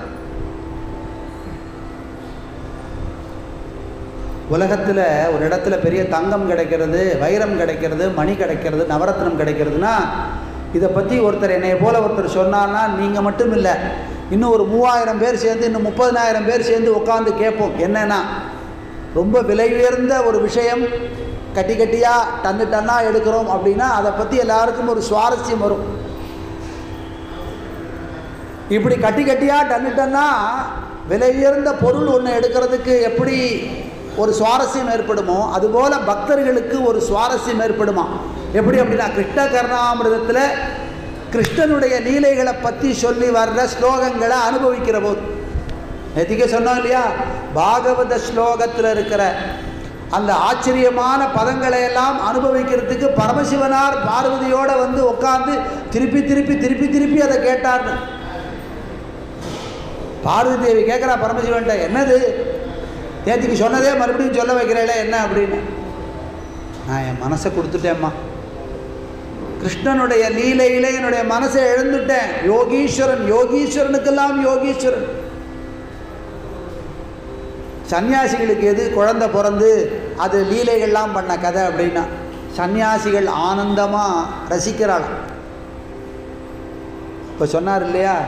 Speaker 1: உலகத்தில் ஒரு இடத்துல பெரிய தங்கம் கிடைக்கிறது வைரம் கிடைக்கிறது மணி கிடைக்கிறது நவரத்னம் கிடைக்கிறதுனா இதை பற்றி ஒருத்தர் என்னைய போல ஒருத்தர் சொன்னார்னா நீங்கள் மட்டும் இல்லை இன்னும் ஒரு மூவாயிரம் பேர் சேர்ந்து இன்னும் முப்பதினாயிரம் பேர் சேர்ந்து உட்காந்து கேட்போம் என்னன்னா ரொம்ப விலை உயர்ந்த ஒரு விஷயம் கட்டி கட்டியாக டன்னு டன்னாக எடுக்கிறோம் அப்படின்னா அதை பற்றி எல்லாருக்கும் ஒரு சுவாரஸ்யம் வரும் இப்படி கட்டி கட்டியாக டன்னு டன்னா விலை உயர்ந்த பொருள் ஒன்று எடுக்கிறதுக்கு எப்படி ஒரு சுவாரஸ்யம் ஏற்படுமோ அதுபோல் பக்தர்களுக்கு ஒரு சுவாரஸ்யம் ஏற்படுமா எப்படி அப்படின்னா கிருஷ்ண கர்ணாமிரதத்தில் கிருஷ்ணனுடைய லீலைகளை பற்றி சொல்லி வர்ற ஸ்லோகங்களை அனுபவிக்கிற போது நேற்றுக்கே சொன்னோம் இல்லையா பாகவத ஸ்லோகத்தில் இருக்கிற அந்த ஆச்சரியமான பதங்களை எல்லாம் அனுபவிக்கிறதுக்கு பரமசிவனார் பார்வதியோட வந்து உட்காந்து திருப்பி திருப்பி திருப்பி திருப்பி அதை கேட்டார்னு பார்வதி தேவி கேட்குறா பரமசிவன்ட்ட என்னது நேற்றுக்கு சொன்னதே மறுபடியும் சொல்ல வைக்கிறேல என்ன அப்படின்னு நான் என் மனசை கொடுத்துட்டேம்மா கிருஷ்ணனுடைய லீலையிலே என்னுடைய மனசை எழுந்துட்டேன் யோகீஸ்வரன் யோகீஸ்வரனுக்கெல்லாம் யோகீஸ்வரன் சன்னியாசிகளுக்கு எது குழந்தை பிறந்து அது லீலைகள்லாம் பண்ண கதை அப்படின்னா சன்னியாசிகள் ஆனந்தமாக ரசிக்கிறாளாம் இப்போ சொன்னார் இல்லையா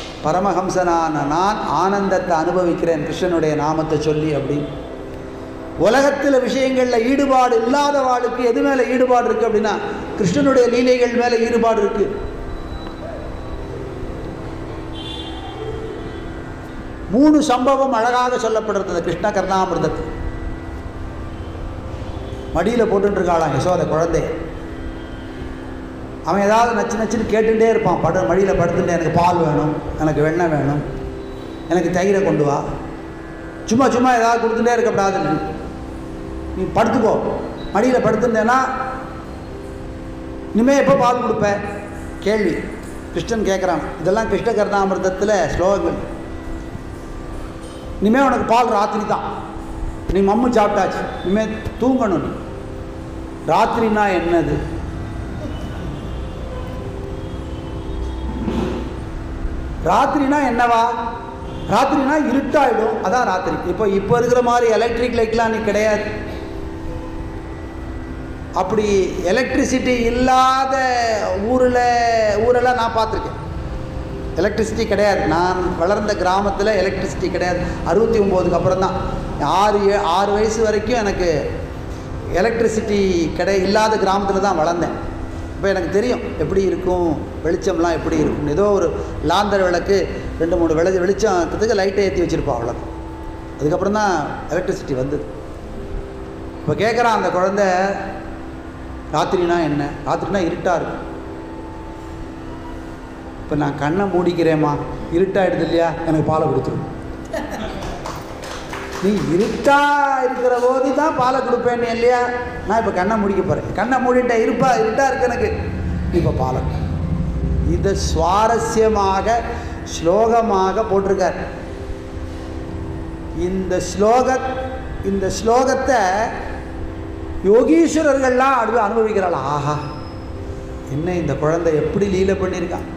Speaker 1: பரமஹம்சனான நான் ஆனந்தத்தை அனுபவிக்கிறேன் கிருஷ்ணனுடைய நாமத்தை சொல்லி அப்படின்னு உலகத்தில் விஷயங்களில் ஈடுபாடு இல்லாத வாளுக்கு எது மேலே ஈடுபாடு இருக்குது அப்படின்னா கிருஷ்ணனுடைய லீலைகள் மேலே ஈடுபாடு இருக்குது மூணு சம்பவம் அழகாக சொல்லப்படுறது கிருஷ்ண கர்ணாமிர்தத்தில் மடியில் போட்டுருக்காளாம் யசோத குழந்தை அவன் ஏதாவது நச்சு நச்சுன்னு கேட்டுகிட்டே இருப்பான் படு மடியில் படுத்துட்டு எனக்கு பால் வேணும் எனக்கு வெண்ணெய் வேணும் எனக்கு தயிரை கொண்டு வா சும்மா சும்மா ஏதாவது கொடுத்துட்டே இருக்கக்கூடாது நீ படுத்துக்கோ மடியில் படுத்துட்டேன்னா இனிமேல் எப்போ பால் கொடுப்ப கேள்வி கிருஷ்ணன் கேட்குறான் இதெல்லாம் கிருஷ்ண கர்ணாமிர்தத்தில் ஸ்லோகங்கள் இனிமேல் உனக்கு பால் ராத்திரி தான் நீ மம்மு சாப்பிட்டாச்சு இனிமேல் தூங்கணும் நீ ராத்திரினா என்னது ராத்திரினா என்னவா ராத்திரினா இருட்டாயிடும் அதான் ராத்திரி இப்போ இப்போ இருக்கிற மாதிரி எலக்ட்ரிக் லைட்லாம் நீ கிடையாது அப்படி எலக்ட்ரிசிட்டி இல்லாத ஊரில் ஊரெல்லாம் நான் பார்த்துருக்கேன் எலக்ட்ரிசிட்டி கிடையாது நான் வளர்ந்த கிராமத்தில் எலக்ட்ரிசிட்டி கிடையாது அறுபத்தி ஒம்போதுக்கு அப்புறம் தான் ஆறு ஏ- ஆறு வயசு வரைக்கும் எனக்கு எலக்ட்ரிசிட்டி கிடை இல்லாத கிராமத்தில் தான் வளர்ந்தேன் இப்போ எனக்கு தெரியும் எப்படி இருக்கும் வெளிச்சம்லாம் எப்படி இருக்கும் ஏதோ ஒரு லாந்தர் விளக்கு ரெண்டு மூணு வெளி வெளிச்சத்துக்கு லைட்டை ஏற்றி வச்சுருப்பா அவ்வளோதான் அதுக்கப்புறம் தான் எலக்ட்ரிசிட்டி வந்தது இப்போ கேட்குறான் அந்த குழந்தை ராத்திரினா என்ன ராத்திரினா இருட்டாக இருக்கும் இப்போ நான் கண்ணை மூடிக்கிறேம்மா இருட்டாயிடுது இல்லையா எனக்கு பாலை கொடுத்துரும் நீ இருட்டா இருக்கிற போது தான் பாலை கொடுப்பேன்னு இல்லையா நான் இப்போ கண்ணை மூடிக்க போகிறேன் கண்ணை மூடிட்டேன் இருப்பா இருட்டா இருக்கு எனக்கு இப்போ பாலை கொடு. இதை சுவாரஸ்யமாக ஸ்லோகமாக போட்டிருக்கார் இந்த ஸ்லோக இந்த ஸ்லோகத்தை யோகீஸ்வரர்கள்லாம் அனுபவி அனுபவிக்கிறாள் ஆஹா என்ன இந்த குழந்தை எப்படி லீலை பண்ணியிருக்கான்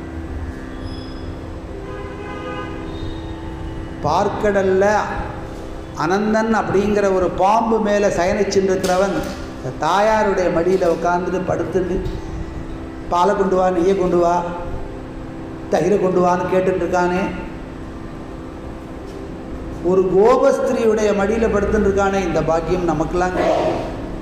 Speaker 1: பார்க்கடல்ல அனந்தன் அப்படிங்கிற ஒரு பாம்பு மேலே சயனிச்சுட்டு இருக்கிறவன் இந்த தாயாருடைய மடியில் உட்காந்துட்டு படுத்துட்டு பாலை கொண்டு வா நெய்யை கொண்டு வா தயிரை கொண்டு வான்னு கேட்டுட்டு இருக்கானே ஒரு கோபஸ்திரியுடைய மடியில் படுத்துட்டு இருக்கானே இந்த பாக்கியம் நமக்கெல்லாம் கிடைக்கும்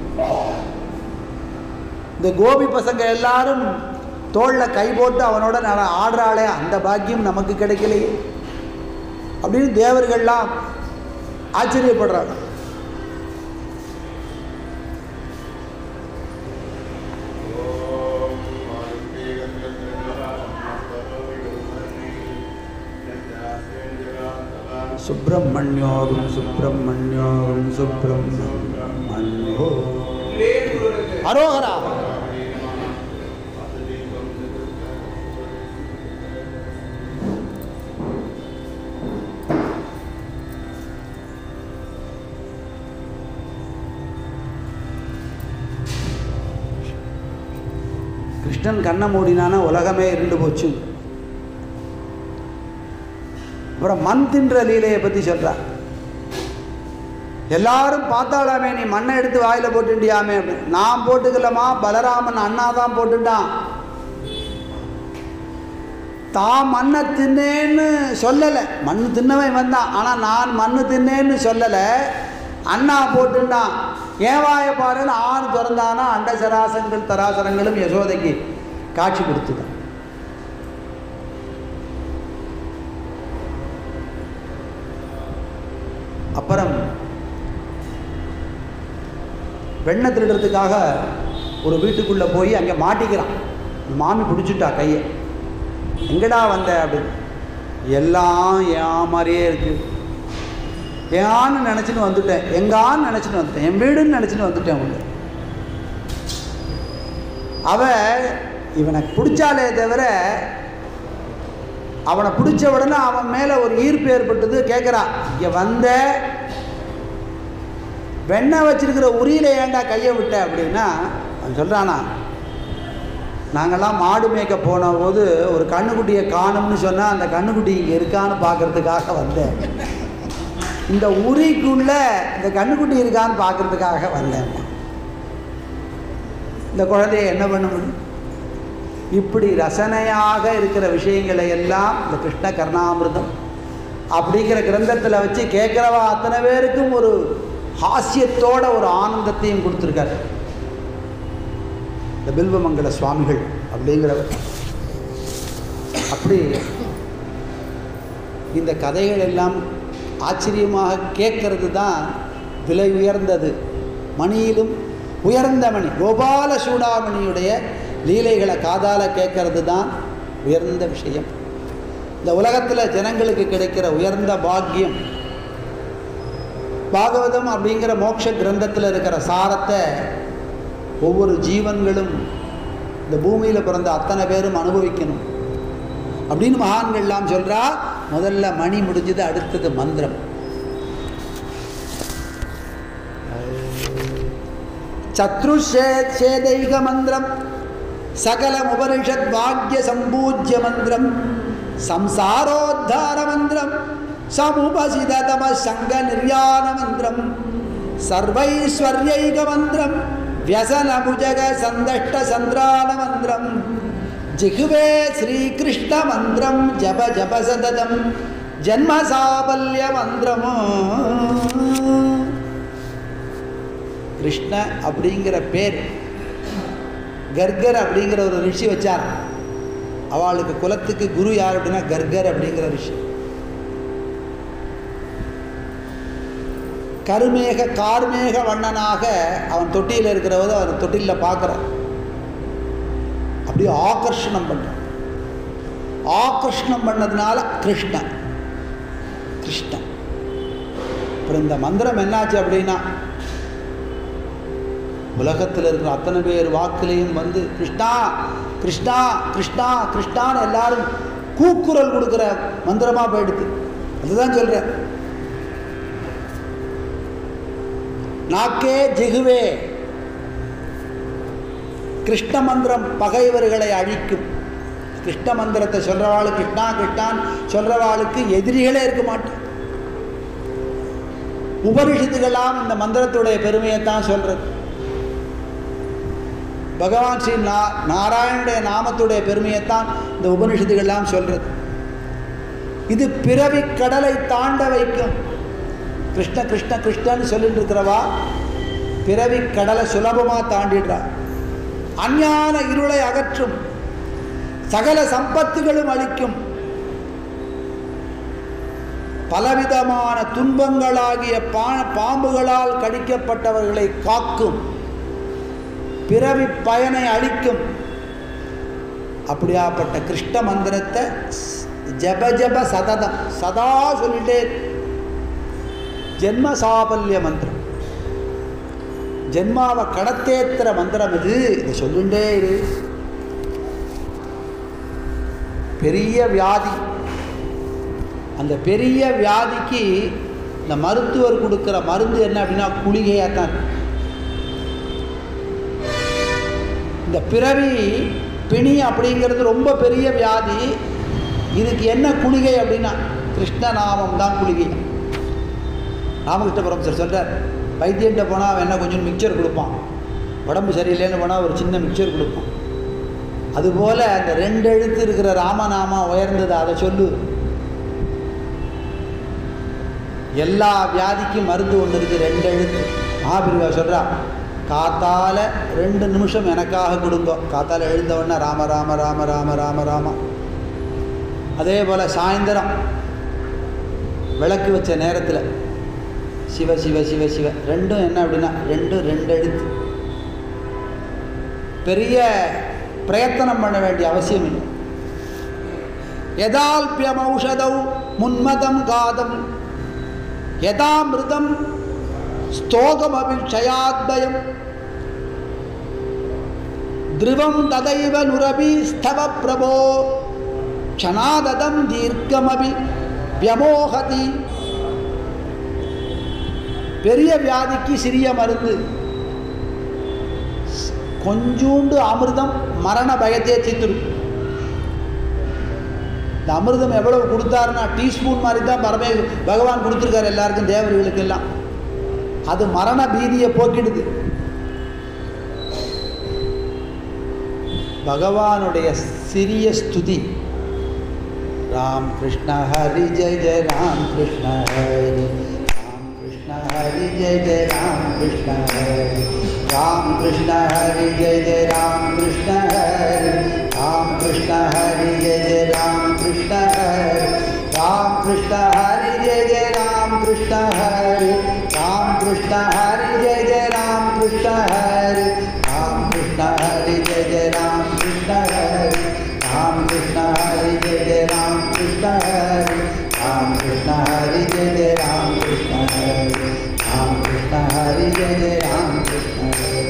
Speaker 1: இந்த கோபி பசங்க எல்லாரும் தோளில் கை போட்டு அவனோட நான் ஆடுறாளே அந்த பாக்கியம் நமக்கு கிடைக்கலையே அப்படின்னு தேவர்கள்லாம் ஆச்சரியப்படுறாங்க சுப்பிரமணியோகம் சுப்பிரமணியோகம் சுப்பிரமணியோ அரோகரா கிருஷ்ணன் கண்ணை மூடினானா உலகமே இருண்டு போச்சு அப்புறம் மண் தின்ற லீலையை பற்றி சொல்கிறார் எல்லாரும் பார்த்தாலாமே நீ மண்ணை எடுத்து வாயில் போட்டுட்டியாமே அப்படின்னு நான் போட்டுக்கலமா பலராமன் அண்ணா தான் போட்டுட்டான் தான் மண்ணை தின்னேன்னு சொல்லலை மண் தின்னவன் வந்தான் ஆனால் நான் மண்ணு தின்னேன்னு சொல்லலை அண்ணா போட்டுட்டான் ஏன் வாயை பாருன்னு ஆண் திறந்தானா அண்ட சராசங்கள் தராசரங்களும் யசோதைக்கு காட்சி கொடுத்துதான் அப்புறம் வெண்ணெய் திருடுறதுக்காக ஒரு வீட்டுக்குள்ளே போய் அங்கே மாட்டிக்கிறான் மாமி பிடிச்சிட்டா கையை எங்கடா வந்த அப்படின்னு எல்லாம் என் மாதிரியே இருக்கு ஏன்னு நினச்சின்னு வந்துட்டேன் எங்கான்னு நினச்சின்னு வந்துட்டேன் என் வீடுன்னு நினச்சின்னு வந்துட்டேன் உள்ள அவ இவனை பிடிச்சாலே தவிர அவனை பிடிச்ச உடனே அவன் மேலே ஒரு ஈர்ப்பு ஏற்பட்டது கேட்குறா இங்கே வந்த வெண்ணெய் வச்சிருக்கிற உரியில ஏன்டா கையை விட்ட அப்படின்னா அவன் சொல்கிறானா நாங்கள்லாம் மாடு மேய்க்க போன போது ஒரு கண்ணுக்குட்டியை காணும்னு சொன்னால் அந்த கண்ணுக்குட்டி இங்கே இருக்கான்னு பார்க்கறதுக்காக வந்தேன் இந்த உரிக்குள்ள இந்த கண்ணுக்குட்டி இருக்கான்னு பார்க்கறதுக்காக வந்தேன் இந்த குழந்தைய என்ன பண்ண முடியும் இப்படி ரசனையாக இருக்கிற விஷயங்களை எல்லாம் இந்த கிருஷ்ண கர்ணாமிர்தம் அப்படிங்கிற கிரந்தத்தில் வச்சு கேட்குறவா அத்தனை பேருக்கும் ஒரு ஹாஸ்யத்தோட ஒரு ஆனந்தத்தையும் கொடுத்துருக்காரு இந்த பில்வமங்கல சுவாமிகள் அப்படிங்கிறவர் அப்படி இந்த கதைகள் எல்லாம் ஆச்சரியமாக கேட்கறது தான் விலை உயர்ந்தது மணியிலும் உயர்ந்த மணி கோபால சூடாமணியுடைய லீலைகளை காதால கேட்கறது தான் உயர்ந்த விஷயம் இந்த உலகத்தில் ஜனங்களுக்கு கிடைக்கிற உயர்ந்த பாக்கியம் பாகவதம் அப்படிங்கிற மோட்ச கிரந்தத்தில் இருக்கிற சாரத்தை ஒவ்வொரு ஜீவன்களும் இந்த பூமியில் பிறந்த அத்தனை பேரும் அனுபவிக்கணும் அப்படின்னு மகான்கள்லாம் சொல்கிறா முதல்ல மணி முடிஞ்சது அடுத்தது மந்திரம் சத்ருஷேதைக மந்திரம் சகலம் உபனிஷத் வாக்கிய சம்பூஜ்ய மந்திரம் சம்சாரோத்தார மந்திரம் சமுபசிததம சங்க நிர்யாண மந்திரம் சர்வைஸ்வர்யைக மந்திரம் வியசன புஜக சந்தஷ்ட சந்திரான மந்திரம் ஜிகுவே ஸ்ரீகிருஷ்ண மந்திரம் ஜப ஜப சததம் ஜன்ம சாபல்ய மந்திரமோ கிருஷ்ண அப்படிங்கிற பேர் கர்கர் அப்படிங்கிற ஒரு ரிஷி வச்சார் அவளுக்கு குலத்துக்கு குரு யார் அப்படின்னா கர்கர் அப்படிங்கிற ரிஷி கருமேக கார்மேக வண்ணனாக அவன் தொட்டியில் இருக்கிறவது அவன் தொட்டிலில் பார்க்குறான் அப்படியே ஆகர்ஷணம் பண்ணுறான் ஆகர்ஷணம் பண்ணதுனால கிருஷ்ணன் கிருஷ்ணன் அப்புறம் இந்த மந்திரம் என்னாச்சு அப்படின்னா உலகத்தில் இருக்கிற அத்தனை பேர் வாக்குலையும் வந்து கிருஷ்ணா கிருஷ்ணா கிருஷ்ணா கிருஷ்ணான்னு எல்லாரும் கூக்குரல் கொடுக்குற மந்திரமாக போயிடுது அதுதான் சொல்கிறேன் நாக்கே ஜிகுவே கிருஷ்ண மந்திரம் பகைவர்களை அழிக்கும் கிருஷ்ண மந்திரத்தை சொல்கிறவாள் கிருஷ்ணா கிருஷ்ணான் சொல்கிறவாளுக்கு எதிரிகளே இருக்க மாட்டோம் உபனிஷத்துகளாம் இந்த மந்திரத்துடைய பெருமையை தான் சொல்கிறது பகவான் ஸ்ரீ நா நாராயணுடைய நாமத்துடைய பெருமையைத்தான் இந்த உபனிஷத்துகள்லாம் சொல்கிறது இது பிறவி கடலை தாண்ட வைக்கும் கிருஷ்ண கிருஷ்ண கிருஷ்ணன்னு சொல்லிட்டு இருக்கிறவா பிறவி கடலை சுலபமாக தாண்டிடுறா அஞ்ஞான இருளை அகற்றும் சகல சம்பத்துகளும் அளிக்கும் பலவிதமான துன்பங்களாகிய பா பாம்புகளால் கடிக்கப்பட்டவர்களை காக்கும் பிறவி பயனை அளிக்கும் அப்படியாப்பட்ட கிருஷ்ண மந்திரத்தை ஜப ஜப சததம் சதா சொல்லிட்டே ஜென்ம சாபல்ய மந்திரம் ஜென்மாவை கடத்தேத்துற மந்திரம் இது இதை சொல்லிண்டே இரு பெரிய வியாதி அந்த பெரிய வியாதிக்கு இந்த மருத்துவர் கொடுக்குற மருந்து என்ன அப்படின்னா குளிகையாக தான் இருக்கு இந்த பிறவி பிணி அப்படிங்கிறது ரொம்ப பெரிய வியாதி இதுக்கு என்ன குளிகை அப்படின்னா கிருஷ்ணநாமம் தான் குளிகை ராமகிருஷ்ணபுரம் சார் சொல்கிறார் வைத்தியன்ட்ட போனால் அவன் என்ன கொஞ்சம் மிக்சர் கொடுப்பான் உடம்பு சரியில்லைன்னு போனால் ஒரு சின்ன மிக்சர் கொடுப்பான் அதுபோல் அந்த ரெண்டு எழுத்து இருக்கிற ராமநாமா உயர்ந்தது அதை சொல்லு எல்லா வியாதிக்கும் மருந்து ஒன்று இருக்குது ரெண்டு எழுத்து மகாபிரிவா சொல்கிறா காத்தால ரெண்டு நிமிஷம் எனக்காக கொடுங்க காத்தால எழுந்த உடனே ராம ராம ராம ராம ராம ராம அதே போல் சாயந்தரம் விளக்கு வச்ச நேரத்தில் சிவ சிவ சிவ சிவ ரெண்டும் என்ன அப்படின்னா ரெண்டும் ரெண்டு எழுத்து பெரிய பிரயத்தனம் பண்ண வேண்டிய அவசியம் இல்லை யதால்பியம் ஔஷதௌ முன்மதம் காதம் யதாமிருதம் ஸ்தோகமபிக்ஷயாத்பயம் த்ருவம் ததைவ நுரபி ஸ்தவ பிரபோ க்ஷணாததம் தீர்க்கமபி வியமோகதி பெரிய வியாதிக்கு சிறிய மருந்து கொஞ்சூண்டு அமிர்தம் மரண பயத்தையே தீர்த்துடும் இந்த அமிர்தம் எவ்வளவு கொடுத்தாருன்னா டீஸ்பூன் மாதிரி தான் பரமே பகவான் கொடுத்துருக்காரு எல்லாருக்கும் தேவர்களுக்கு எல்லாம் அது மரண பீதியை போக்கிடுது பகவானுடைய சிறிய ஸ்துதி ராம் கிருஷ்ண ஹரி ஜெய ஜெய ராம் கிருஷ்ண ஹரி ராம் கிருஷ்ண ஹரி जय जय राम कृष्ण हरे राम कृष्ण हरे जय जय राम कृष्ण हरे राम कृष्ण हरे जय जय राम कृष्ण हरे राम कृष्ण हरे जय जय राम कृष्ण हरे राम कृष्ण हरे जय जय राम कृष्ण हरे राम कृष्ण हरे जय जय राम कृष्ण हरे राम कृष्ण हरे जय जय राम कृष्ण हरे राम कृष्ण हरे जय जय राम कृष्ण हरे राम कृष्ण हरे जय जय राम कृष्ण हरे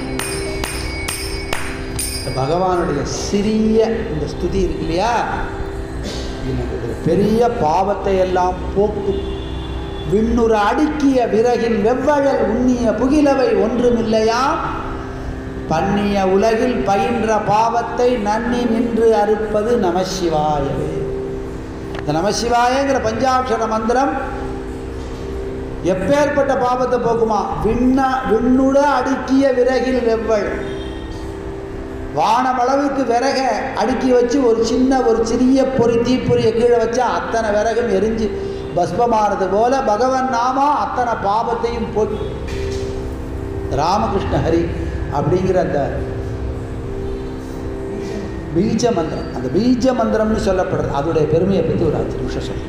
Speaker 1: இந்த பகவானுடைய சிறிய இந்த ஸ்துதி இருக்கு இல்லையா எனக்கு ஒரு பெரிய பாவத்தை எல்லாம் போக்கும் விண்ணுற அடுக்கிய விறகின் வெவ்வழல் உண்ணிய புகிலவை ஒன்றுமில்லையாம் பண்ணிய உலகில் பயின்ற பாவத்தை நன்னி நின்று அறுப்பது நமசிவாயவே இந்த நமசிவாயங்கிற பஞ்சாட்சர மந்திரம் எப்பேற்பட்ட பாவத்தை போக்குமா விண்ண விண்ணுட அடுக்கிய விறகில் வெவ்வள் வானமளவுக்கு விறக அடுக்கி வச்சு ஒரு சின்ன ஒரு சிறிய பொறி தீப்பொறியை கீழே வச்சா அத்தனை விறகும் எரிஞ்சு பஸ்மமானது போல பகவன் நாமா அத்தனை பாவத்தையும் போட்டு ராமகிருஷ்ண ஹரி அப்படிங்கிற அந்த பீஜ மந்திரம் அந்த பீஜ மந்திரம்னு சொல்லப்படுறது அதோடைய பெருமையை பற்றி ஒரு அஞ்சு நிமிஷம் சொல்லு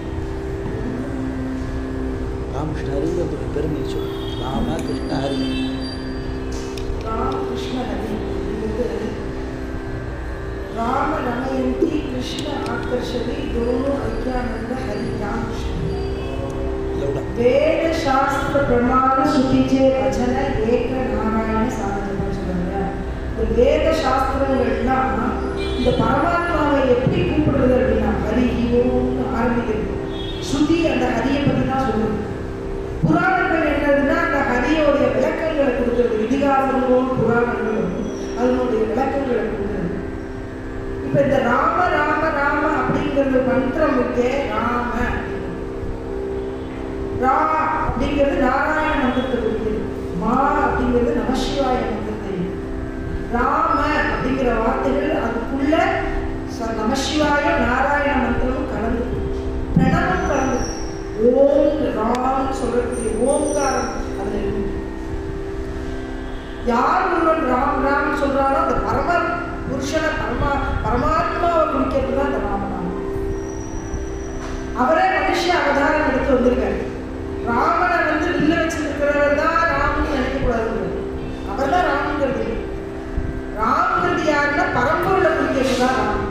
Speaker 1: ராமகிருஷ்ண ஹரிங்கிறதுடைய பெருமையை சொல்லு ராம கிருஷ்ண ஹரி
Speaker 2: ராம் கிருஷ்ண ஹரி இது ராம ரமயந்தி கிருஷ்ண ஆக்கர்ஷதி தோனோ ஐக்கியானந்த ஹரி ராம் கிருஷ்ண
Speaker 1: இதோட
Speaker 2: வேத சாஸ்திர பிரமாண சுதிஜே வச்சன ஏக நாராயண சாதனம் சொல்லுங்க இந்த வேத சாஸ்திரங்கள்லாம் இந்த பரமாத்மாவை எப்படி கூப்பிடுறது அப்படின்னா ஹரி ஓம்னு ஆரம்பிக்கிறது சுதி அந்த ஹரியை பற்றி தான் சொல்லுது புராணங்கள் என்னதுன்னா அந்த ஹரியோடைய விளக்கங்களை கொடுக்கிறது இதிகாசங்களும் புராணங்களும் அதனுடைய விளக்கங்களை கொடுக்கிறது இப்போ இந்த ராம ராம ராம அப்படிங்கிறது மந்திரம் இருக்கே ராம ரா அப்படிங்கிறது நாராயண மந்திரத்தை குறிக்கிறது மா அப்படிங்கிறது நமசிவாய மந்திரத்தை ராம அப்படிங்கிற வார்த்தைகள் அதுக்குள்ள ச- நமசிவாய நாராயண மந்திரமும் கலந்து பிரணவம் கலந்து ஓம் ராம் சொல்லக்கூடிய ஓங்காரம் அதுல இருக்கு யார் ஒருவன் ராம் ராம் சொல்றாரோ அந்த பரம புருஷனை பரமா பரமாத்மாவை குறிக்கிறது தான் அந்த ராமநாமம் அவரே மனுஷ அவதாரம் எடுத்து வந்திருக்காரு ராமனை வந்து வில்ல வச்சிருக்கிறவர் தான் ராமன் நினைக்கக்கூடாது அவர் தான் ராமங்கிறது இல்லை. ராமங்கிறது யாருன்னா பரம்பொருளை குறிக்கிறது தான் ராமன்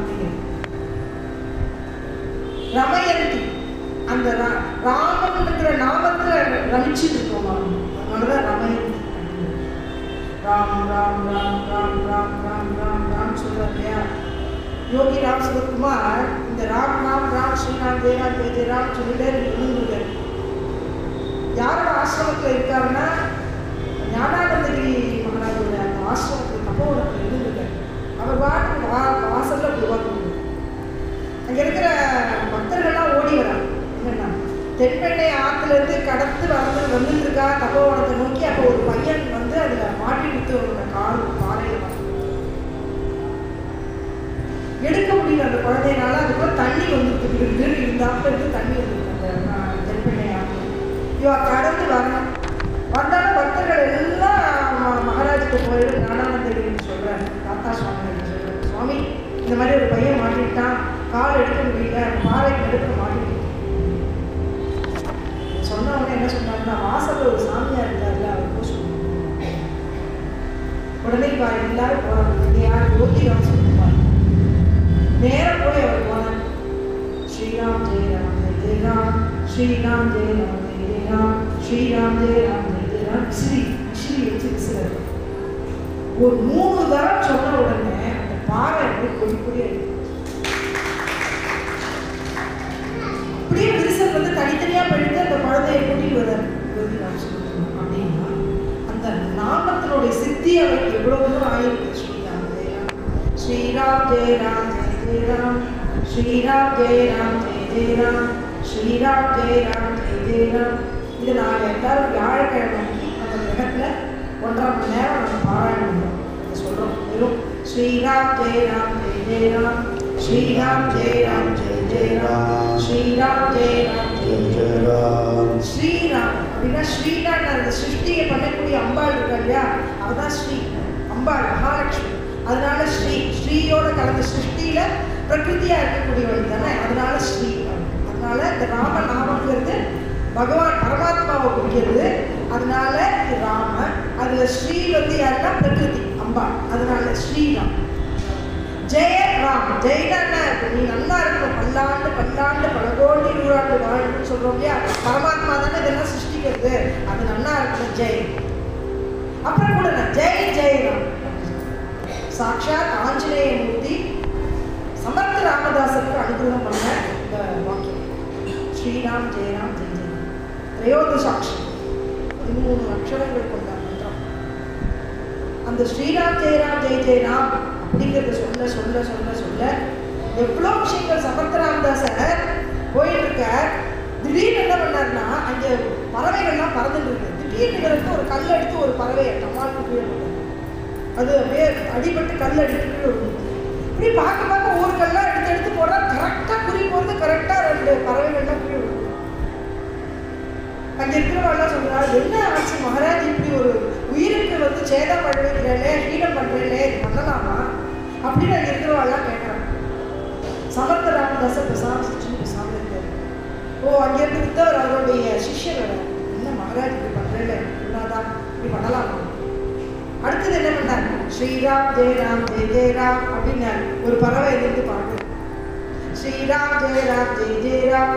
Speaker 2: ரமயந்தி அந்த ரா- ராமன்ங்கிற நாமத்துல ரமிச்சுட்டு இருக்கோம் நாம. அதனாலதான் ரமயந்தி அப்படிங்கிறது. ராம் ராம் ராம் ராம் ராம் ராம் ராம் ராம் சொல்றாரு இல்லையா யோகி ராம் சிவகுமார் இந்த ராம் ராம் ராம் ஸ்ரீராம் ஜெயராம் ஜெய ஜெயராம் சொல்லிட்டே இருந்திருக்காரு யாரோட ஆசிரமத்தில் இருக்காருன்னா ஞானானந்தகிரி மகாராஜோட அந்த ஆசிரமத்தில் தப்போவனத்தில் இருந்திருக்காரு அவர் பாட்டு வா வாசல்ல உருவாக்குறாரு அங்க இருக்கிற பக்தர்கள்லாம் ஓடி வராங்க என்னன்னா தென்பெண்ணை ஆத்துல இருந்து கடந்து வந்து வந்துட்டு இருக்கா தபோவனத்தை நோக்கி அப்போ ஒரு பையன் வந்து அதுல மாட்டி விட்டு அவனோட கால் பாறையில மாட்டி. எடுக்க முடியல அந்த குழந்தையனால அதுக்குள்ள தண்ணி வந்துட்டு இருக்கு இருந்தாப்புல இருந்து தண்ணி வந்துருக்கு அந்த ஆஹ், தென்பெண்ணை ஆத்துல இவ கடந்து வரணும் வந்தாலும் பக்தர்கள் எல்லாம் ம- மகாராஜுக்கு போயிட்டு ஞானானந்தகிரின்னு சொல்றாரு தாத்தா சுவாமி சொல்றாரு சுவாமி இந்த மாதிரி ஒரு பையன் மாட்டிட்டான் கால் எடுக்க முடியல பாறைக்கு எடுக்க மாட்டிக்கிட்டு சொன்ன உடனே என்ன சொன்னாருன்னா வாசல்ல ஒரு சாமியார் இருக்காருல்ல அவர் போய் சொன்னாங்க உடனே பா எல்லாரும் போறாங்க இங்க யார் யோகி ராம் சொல்லுவாங்க நேரா போய் அவர் போனார் ஸ்ரீராம் ஜெய ராம் ஜெய ஜெய ராம் ஸ்ரீராம் ஜெய ராம் ஜெய ஜெய ராம் ஸ்ரீராம் ஜெய ராம் ஜெய ஜெய ராம் விசிறி விசிறி வச்சு விசிறாரு ஒரு மூணு தரம் சொன்ன உடனே அந்த பாறை அப்படியே கொடி கொடி அடிக்குது. அப்படியே விரிசல் வந்து தனித்தனியா பழுத்து அந்த குழந்தையை கூட்டிட்டு வர்றாரு யோகி ராம் சொல்லுவாங்க அப்படின்னா அந்த நாமத்தினுடைய சித்தி அவருக்கு எவ்வளவு தூரம் ஆயிருக்கு ஸ்ரீராம் ஜெய ராம் ஸ்ரீராம் ஜெய ராம் ஜெய ஜெய ராம் ஸ்ரீராம் ஜெய ராம் ஜெய ஜெய ராம் ஸ்ரீராம் ஜெய ராம் ஜெய ஜெய ராம் இது நாங்கள் எல்லாரும் வியாழக்கிழமை அன்னைக்கு அந்த கிரகத்துல ஒன்றரை மணி நேரம் நாங்கள் பாராயணம் பண்ணுறோம் இதை சொல்கிறோம் வெறும் ஸ்ரீராம் ஜெய ராம் ஜெய ஜெய ராம் ஸ்ரீராம் ஜெய ராம் ஜெய ஜெய ராம் ஸ்ரீராம் ஜெய ராம் ஜெய ஜெய ராம் ஸ்ரீராம் அப்படின்னா ஸ்ரீனா அந்த சிருஷ்டியை பண்ணக்கூடிய அம்பாள் இருக்கா இல்லையா அவதான் ஸ்ரீ அம்பாள் மகாலட்சுமி அதனால ஸ்ரீ ஸ்ரீயோட கலந்த சிருஷ்டியில பிரகிருதியா இருக்கக்கூடியவள் தானே அதனால ஸ்ரீ அதனால இந்த ராம நாமங்கிறது பகவான் பரமாத்மாவை குறிக்கிறது அதனால இது ராம அதுல ஸ்ரீ வந்து யாருன்னா பிரகிருதி அம்பாள் அதனால ஸ்ரீராம் ஜெய ராம் ஜெயனா நீ நல்லா இருக்கணும் பல்லாண்டு பல்லாண்டு பல கோடி நூறாண்டு வாழணும்னு சொல்றோம் இல்லையா பரமாத்மா தானே இதெல்லாம் சிருஷ்டிக்கிறது அது நல்லா இருக்கணும் ஜெய் அப்புறம் கூட நான் ஜெய் ஜெயராம் சாட்சாத் ஆஞ்சநேய மூர்த்தி சமர்த்த ராமதாசருக்கு அனுகிரகம் பண்ண இந்த வாக்கியம் ஸ்ரீராம் ஜெயராம் ஜெய் ஜெயராம் திரையோதசாட்சி பதிமூணு அக்ஷரங்கள் கொண்ட மந்திரம் அந்த ஸ்ரீராம் ஜெயராம் ஜெய் ஜெயராம் அப்படிங்கிறத சொல்ல சொல்ல சொல்ல சொல்ல எவ்வளோ விஷயங்கள் சமர்த்த ராமதாசர் போயிட்டு இருக்கார் திடீர்னு என்ன பண்ணாருன்னா அங்கே பறவைகள்லாம் பறந்துட்டு இருக்கு திடீர்னு இவருக்கு ஒரு கல் எடுத்து ஒரு பறவையை டமால்னு கீழே போட்டார் அது அப்படியே அடிபட்டு கல் அடிட்டு கீழே விழுந்துச்சு. இப்படி பார்க்க பார்க்க ஒரு கல்லாம் எடுத்து எடுத்து போடுறா கரெக்டாக குறி போகிறது கரெக்டாக ரெண்டு பறவைகள்லாம் கீழே விழுந்து அங்கே இருக்கிறவெல்லாம் சொல்றா என்ன ஆச்சு மகாராஜ் இப்படி ஒரு உயிருக்கு வந்து சேதம் பண்ணுவீங்களே ஹீனம் பண்ணுறீங்களே இது பண்ணலாமா அப்படின்னு அங்கே இருக்கிறவெல்லாம் கேட்குறாங்க சமர்த்த ராமதாச பிரசாந்த் சிச்சுன்னு பேசாமல் இருக்காரு ஓ அங்கேருந்து வித்தவர் அவருடைய சிஷ்யர் வர என்ன மகாராஜ் இப்படி பண்ணுறேன் என்னதான் இப்படி பண்ணலாமா அடுத்தது என்ன பண்ணார் ஸ்ரீராம் ஜெயராம் ஜெய ஜெயராம் அப்படின்னாரு ஒரு பறவை இருந்து பாட்டு ஸ்ரீராம் ஜெயராம் ஜெய ஜெயராம்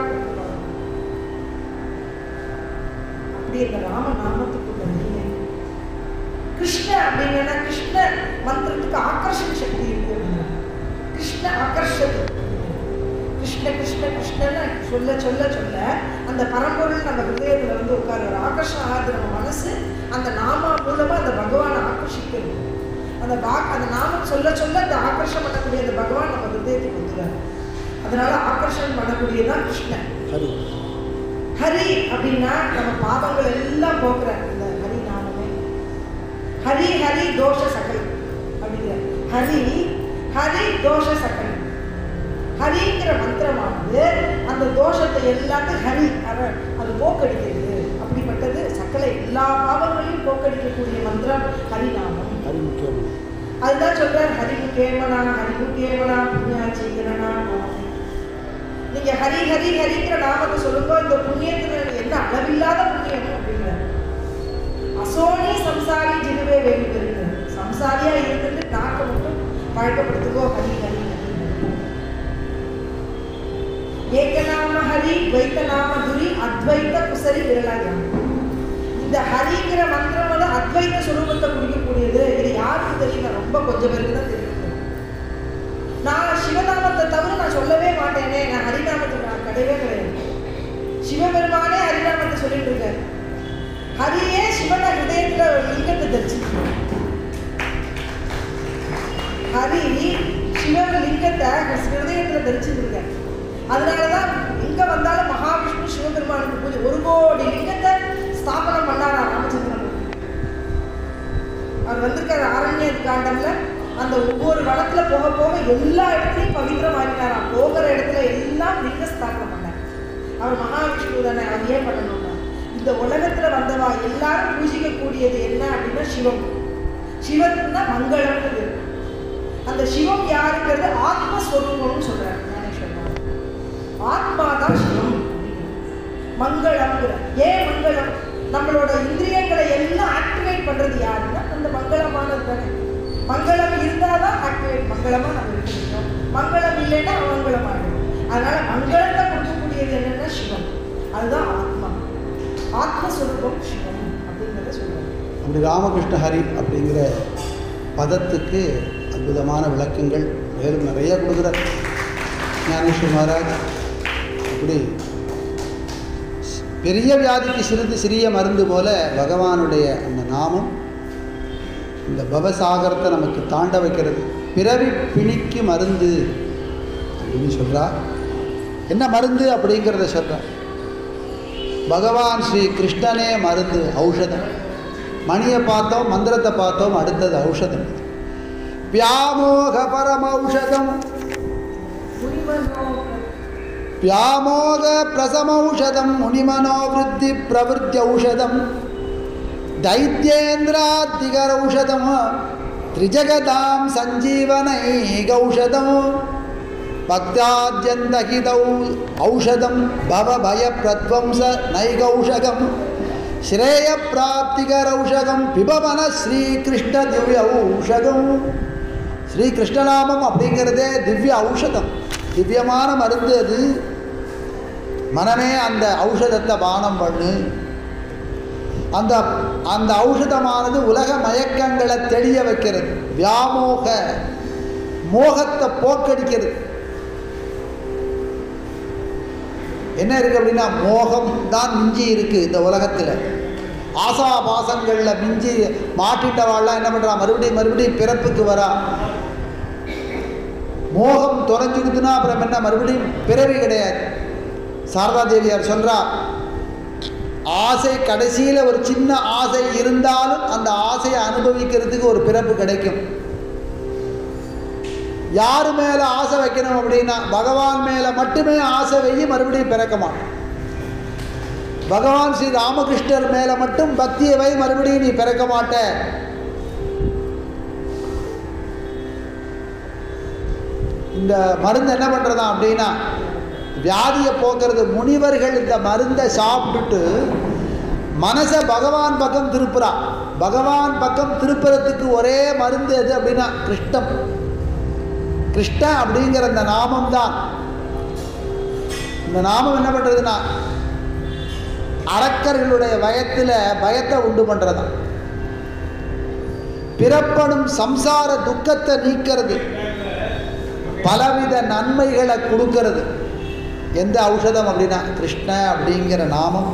Speaker 2: அப்படி இந்த ராம நாமத்துக்குள்ள நீங்க கிருஷ்ண அப்படின்னா கிருஷ்ண மந்திரத்துக்கு ஆக்கர்ஷண சக்தி இருக்கு அப்படின்னா. கிருஷ்ண ஆக்கர்ஷது கிருஷ்ண கிருஷ்ண கிருஷ்ணன்னு சொல்ல சொல்ல சொல்ல அந்த பரம்பொருள் நம்ம ஹிருதயத்துல வந்து உட்கார ஆகர்ஷணம் ஆகுது நம்ம மனசு அந்த நாமா மூலமா அந்த பகவானை ஆக்கர்ஷிக்கிறது அந்த பா அந்த நாமம் சொல்ல சொல்ல அந்த ஆக்கர்ஷம் பண்ணக்கூடிய அந்த பகவான் நம்ம ஹிருதயத்துக்கு வந்துடுறாரு அதனால ஆக்கர்ஷணம் பண்ணக்கூடியதான் கிருஷ்ணன்
Speaker 1: ஹரி
Speaker 2: ஹரி அப்படின்னா நம்ம பாவங்கள் எல்லாம் போக்குற இந்த ஹரி நாமமே ஹரி ஹரி தோஷ சகலம் அப்படிங்கிற ஹரி ஹரி தோஷ சகலம் ஹரிங்கிற மந்திரமானது அந்த தோஷத்தை எல்லாத்தையும் ஹரி அத- அது போக்கடிக்கிறது அப்படிப்பட்டது சகல எல்லா பாவங்களையும் போக்கடிக்கக்கூடிய மந்திரம் ஹரிநாமம்
Speaker 1: ஹரி முக்கியம்
Speaker 2: அதுதான் சொல்றார் ஹரிமுகேமனா ஹரிமுகேமனா புண்ணியாச்சீகரனா நாமமே நீங்க ஹரி ஹரி ஹரிங்கிற நாமத்தை சொல்லுங்க இந்த புண்ணியத்துல என்ன அளவில்லாத புண்ணியம் அப்படிங்கிறார் அசோனி சம்சாரி ஜினுவே வேண்டி பெறுகிறார் சம்சாரியா இருந்துட்டு நாக்க மட்டும் பழக்கப்படுத்துக்கோ ஹரி ஹரி ஹரி ஏகநாம ஹரி துவைத்த நாம துரி அத்வைத்த குசரி விரலாயம் இந்த ஹரிங்கிற மந்திரம் வந்து அத்வைத சுரூபத்தை குறிக்கக்கூடியது இது யாருக்கு தெரியும் ரொம்ப கொஞ்சம் பேருக்கு தான் தெரியும் நான் சிவநாமத்தை தவிர நான் சொல்லவே மாட்டேனே நான் ஹரிநாமத்தை நான் கிடையவே கிடையாது சிவபெருமானே ஹரிநாமத்தை சொல்லிட்டு இருக்காரு ஹரியே சிவன ஹிருதயத்துல ஒரு லிங்கத்தை தரிச்சிருக்காரு ஹரி சிவ லிங்கத்தை ஹிருதயத்துல தரிச்சிருக்காரு அதனாலதான் எங்க வந்தாலும் மகாவிஷ்ணு சிவபெருமானுக்கு பூஜை ஒரு கோடி லிங்கத்தை ஸ்தாபனம் பண்ணாரா ராமச்சந்திரன் அவர் வந்திருக்காரு ஆரண்ய காண்டம்ல அந்த ஒவ்வொரு வனத்துல போக போக எல்லா இடத்துலையும் பவித்திரம் ஆக்கினாராம் போகிற இடத்துல எல்லாம் லிங்க ஸ்தாபனம் பண்ணார் அவர் மகாவிஷ்ணு தானே அவர் ஏன் பண்ணணும்னா இந்த உலகத்துல வந்தவா எல்லாரும் பூஜிக்க கூடியது என்ன அப்படின்னா சிவம் சிவன் தான் மங்களம்னு அந்த சிவம் யாருங்கிறது ஆத்மஸ்வரூபம்னு சொல்றாரு ஞானேஸ்வரர் ஆத்மா தான் சிவம் மங்களம்ங்கிற ஏன் மங்களம் நம்மளோட இந்திரியங்களை எல்லாம் ஆக்டிவேட் பண்றது யாருன்னா அந்த மங்களமானது தானே மங்களம் இருந்தால் தான் ஆக்டிவேட் மங்களமா நம்ம இருக்க முடியும் மங்களம் இல்லைன்னா அமங்கலமாயிடும் அதனால மங்களத்தை கொடுக்கக்கூடியது என்னன்னா சிவம் அதுதான் ஆத்மா ஆத்மஸ்வரூபம் சிவம் அப்படிங்கிறத சொல்றாங்க
Speaker 1: அப்படி ராமகிருஷ்ண ஹரி அப்படிங்கிற பதத்துக்கு அற்புதமான விளக்கங்கள் மேலும் நிறைய கொடுக்குறார் ஞானேஸ்வர் மகாராஜ் இப்படி பெரிய வியாதிக்கு சிறிது சிறிய மருந்து போல பகவானுடைய அந்த நாமம் இந்த பவசாகரத்தை நமக்கு தாண்ட வைக்கிறது பிறவி பிணிக்கு மருந்து அப்படின்னு சொல்றா என்ன மருந்து அப்படிங்கிறத சொல்றா பகவான் ஸ்ரீ கிருஷ்ணனே மருந்து ஔஷதம் மணியை பார்த்தோம் மந்திரத்தை பார்த்தோம் அடுத்தது ஔஷதம் வியாமோக பரம ஔஷதம் व्यामोग प्रसमौषधं मुनिमनोवृद्धि प्रवृत्त्यौषधं दैत्येन्द्राद्दिगरौषधं त्रिजगदां सञ्जीवनैकौषधं भक्त्याद्यन्तहितौ औषधं भवभयप्रध्वंस नैकौषधं श्रेयप्राप्तिकरौषधं पिबमन श्रीकृष्णदिव्य औषधம் ஸ்ரீகிருஷ்ணநாமம் அப்படிங்கிறதே திவ்ய ஔஷதம் திவ்யமான மருந்து அது மனமே அந்த ஔஷதத்தை பானம் பண்ணு அந்த அந்த ஔஷதமானது உலக மயக்கங்களை தெளிய வைக்கிறது வியாமோக மோகத்தை போக்கடிக்கிறது என்ன இருக்கு அப்படின்னா மோகம் தான் மிஞ்சி இருக்கு இந்த உலகத்தில் ஆசா பாசங்களில் மிஞ்சி மாட்டிட்டவாள்லாம் என்ன பண்ணுறா மறுபடியும் மறுபடியும் பிறப்புக்கு வரா மோகம் தொலைஞ்சுடுதுன்னா அப்புறம் என்ன மறுபடியும் பிறவி கிடையாது சாரதா தேவியார் சொல்றா ஆசை கடைசியில் ஒரு சின்ன ஆசை இருந்தாலும் அந்த ஆசையை அனுபவிக்கிறதுக்கு ஒரு பிறப்பு கிடைக்கும் யாரு மேல ஆசை வைக்கணும் அப்படின்னா பகவான் மேல மட்டுமே ஆசை வையி மறுபடியும் பிறக்க மாட்டோம் பகவான் ஸ்ரீ ராமகிருஷ்ணர் மேல மட்டும் பக்தியை வை மறுபடியும் நீ பிறக்க மாட்ட இந்த மருந்து என்ன பண்ணுறதா அப்படின்னா வியாதியை போக்குறது முனிவர்கள் இந்த மருந்தை சாப்பிட்டுட்டு மனசை பகவான் பக்கம் திருப்புறா பகவான் பக்கம் திருப்புறதுக்கு ஒரே மருந்து எது அப்படின்னா கிருஷ்ணம் கிருஷ்ண அப்படிங்கிற அந்த நாமம் தான் இந்த நாமம் என்ன பண்ணுறதுன்னா அரக்கர்களுடைய பயத்தில் பயத்தை உண்டு பண்ணுறதான் பிறப்படும் சம்சார துக்கத்தை நீக்கிறது பலவித நன்மைகளை கொடுக்கறது எந்த ஔஷதம் அப்படின்னா கிருஷ்ண அப்படிங்கிற நாமம்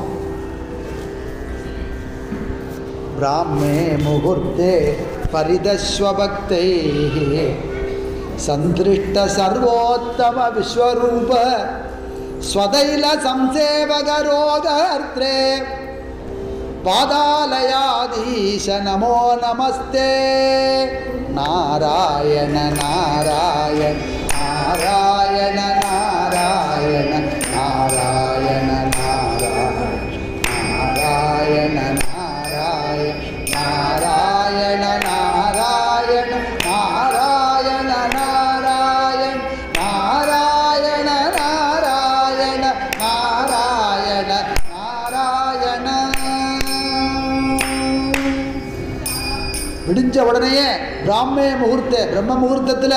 Speaker 1: பிராமே முகூர்த்தே பரிதஸ்வபக்தை சந்திருஷ்ட சர்வோத்தம விஸ்வரூப ஸ்வதைல சம்சேவக ரோகர்த்ரே பாதாலயாதீಶ நமோ நமஸ்தே நாராயண நாராயண நாராயண நாராயண நாராயண நாராயண நாராயண நாராயண நாராயண நாராயண நாராயண நாராயண நாராயண நாராயண நாராயண விடிஞ்ச உடனேயே பிராமே முகூர்த்த பிரம்ம முகூர்த்தத்தில்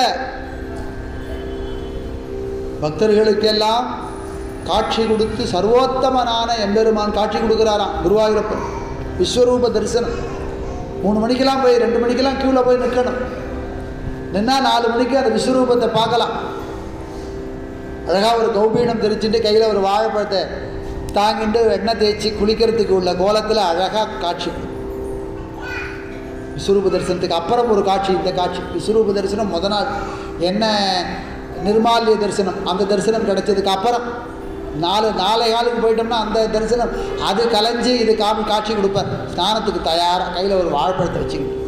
Speaker 1: பக்தர்களுக்கெல்லாம் காட்சி கொடுத்து சர்வோத்தமனான எம்பெருமான் காட்சி கொடுக்குறாராம் குருவாயூரப்பன் விஸ்வரூப தரிசனம் மூணு மணிக்கெல்லாம் போய் ரெண்டு மணிக்கெல்லாம் க்யூவில் போய் நிற்கணும் நின்னா நாலு மணிக்கு அந்த விஸ்வரூபத்தை பார்க்கலாம் அழகாக ஒரு கௌபீனம் தெரிச்சுட்டு கையில் ஒரு வாழைப்பழத்தை தாங்கிட்டு எண்ணெய் தேய்ச்சி குளிக்கிறதுக்கு உள்ள கோலத்தில் அழகாக காட்சி விஸ்வரூப தரிசனத்துக்கு அப்புறம் ஒரு காட்சி இந்த காட்சி விஸ்வரூப தரிசனம் முத நாள் என்ன நிர்மால்ய தரிசனம் அந்த தரிசனம் கிடைச்சதுக்கு அப்புறம் நாலு நாளை காலுக்கு போயிட்டோம்னா அந்த தரிசனம் அது கலைஞ்சு இது காமி காட்சி கொடுப்பார் ஸ்நானத்துக்கு தயாராக கையில் ஒரு வாழைப்பழத்தை வச்சுக்கிட்டு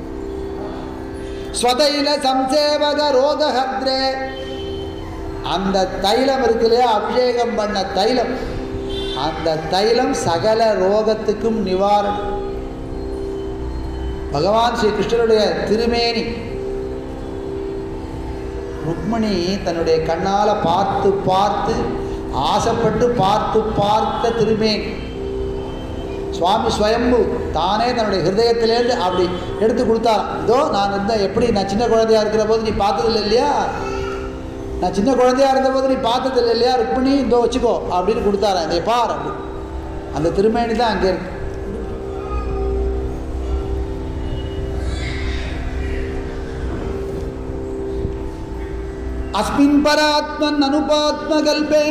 Speaker 1: ஸ்வதைல சம்சேவக ரோகஹத்ரே அந்த தைலம் இருக்கு இல்லையா அபிஷேகம் பண்ண தைலம் அந்த தைலம் சகல ரோகத்துக்கும் நிவாரணம் பகவான் ஸ்ரீ கிருஷ்ணனுடைய திருமேனி ருக்மிணி தன்னுடைய கண்ணால் பார்த்து பார்த்து ஆசைப்பட்டு பார்த்து பார்த்த திருமேனி சுவாமி ஸ்வயம்பு தானே தன்னுடைய ஹிருதயத்திலேருந்து அப்படி எடுத்து கொடுத்தாராம் இதோ நான் இருந்த எப்படி நான் சின்ன குழந்தையா இருக்கிற போது நீ பார்த்ததில்லை இல்லையா நான் சின்ன குழந்தையா இருந்தபோது நீ பார்த்ததில்லை இல்லையா ருக்மிணி இதோ வச்சுக்கோ அப்படின்னு கொடுத்தாராம் இதை பார் அப்படி அந்த திருமேனி தான் அங்கே இருக்கு अस्मिन् परात्मन् अनुपात्मकल्पे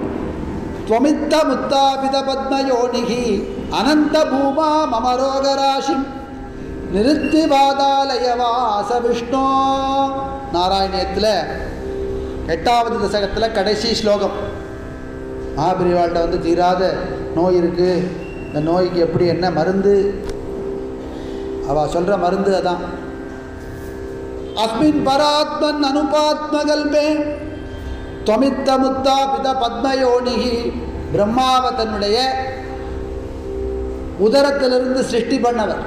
Speaker 1: त्वमित्थमुत्थापितपद्मयोनिः अनन्तभूमा मम रोगराशिं நிறுத்திவாதாலயவாச விஷ்ணு நாராயணியத்தில் எட்டாவது தசகத்தில் கடைசி ஸ்லோகம் மகாபிரிவாள்கிட்ட வந்து தீராத நோய் இருக்குது இந்த நோய்க்கு எப்படி என்ன மருந்து அவள் சொல்கிற மருந்து அதான் अस्मिन् परात्मन् अनुपात्मकल्पे துவமித்த முத்தா பித பத்மயோனிகி பிரம்மாவை தன்னுடைய உதரத்திலிருந்து சிருஷ்டி பண்ணவர்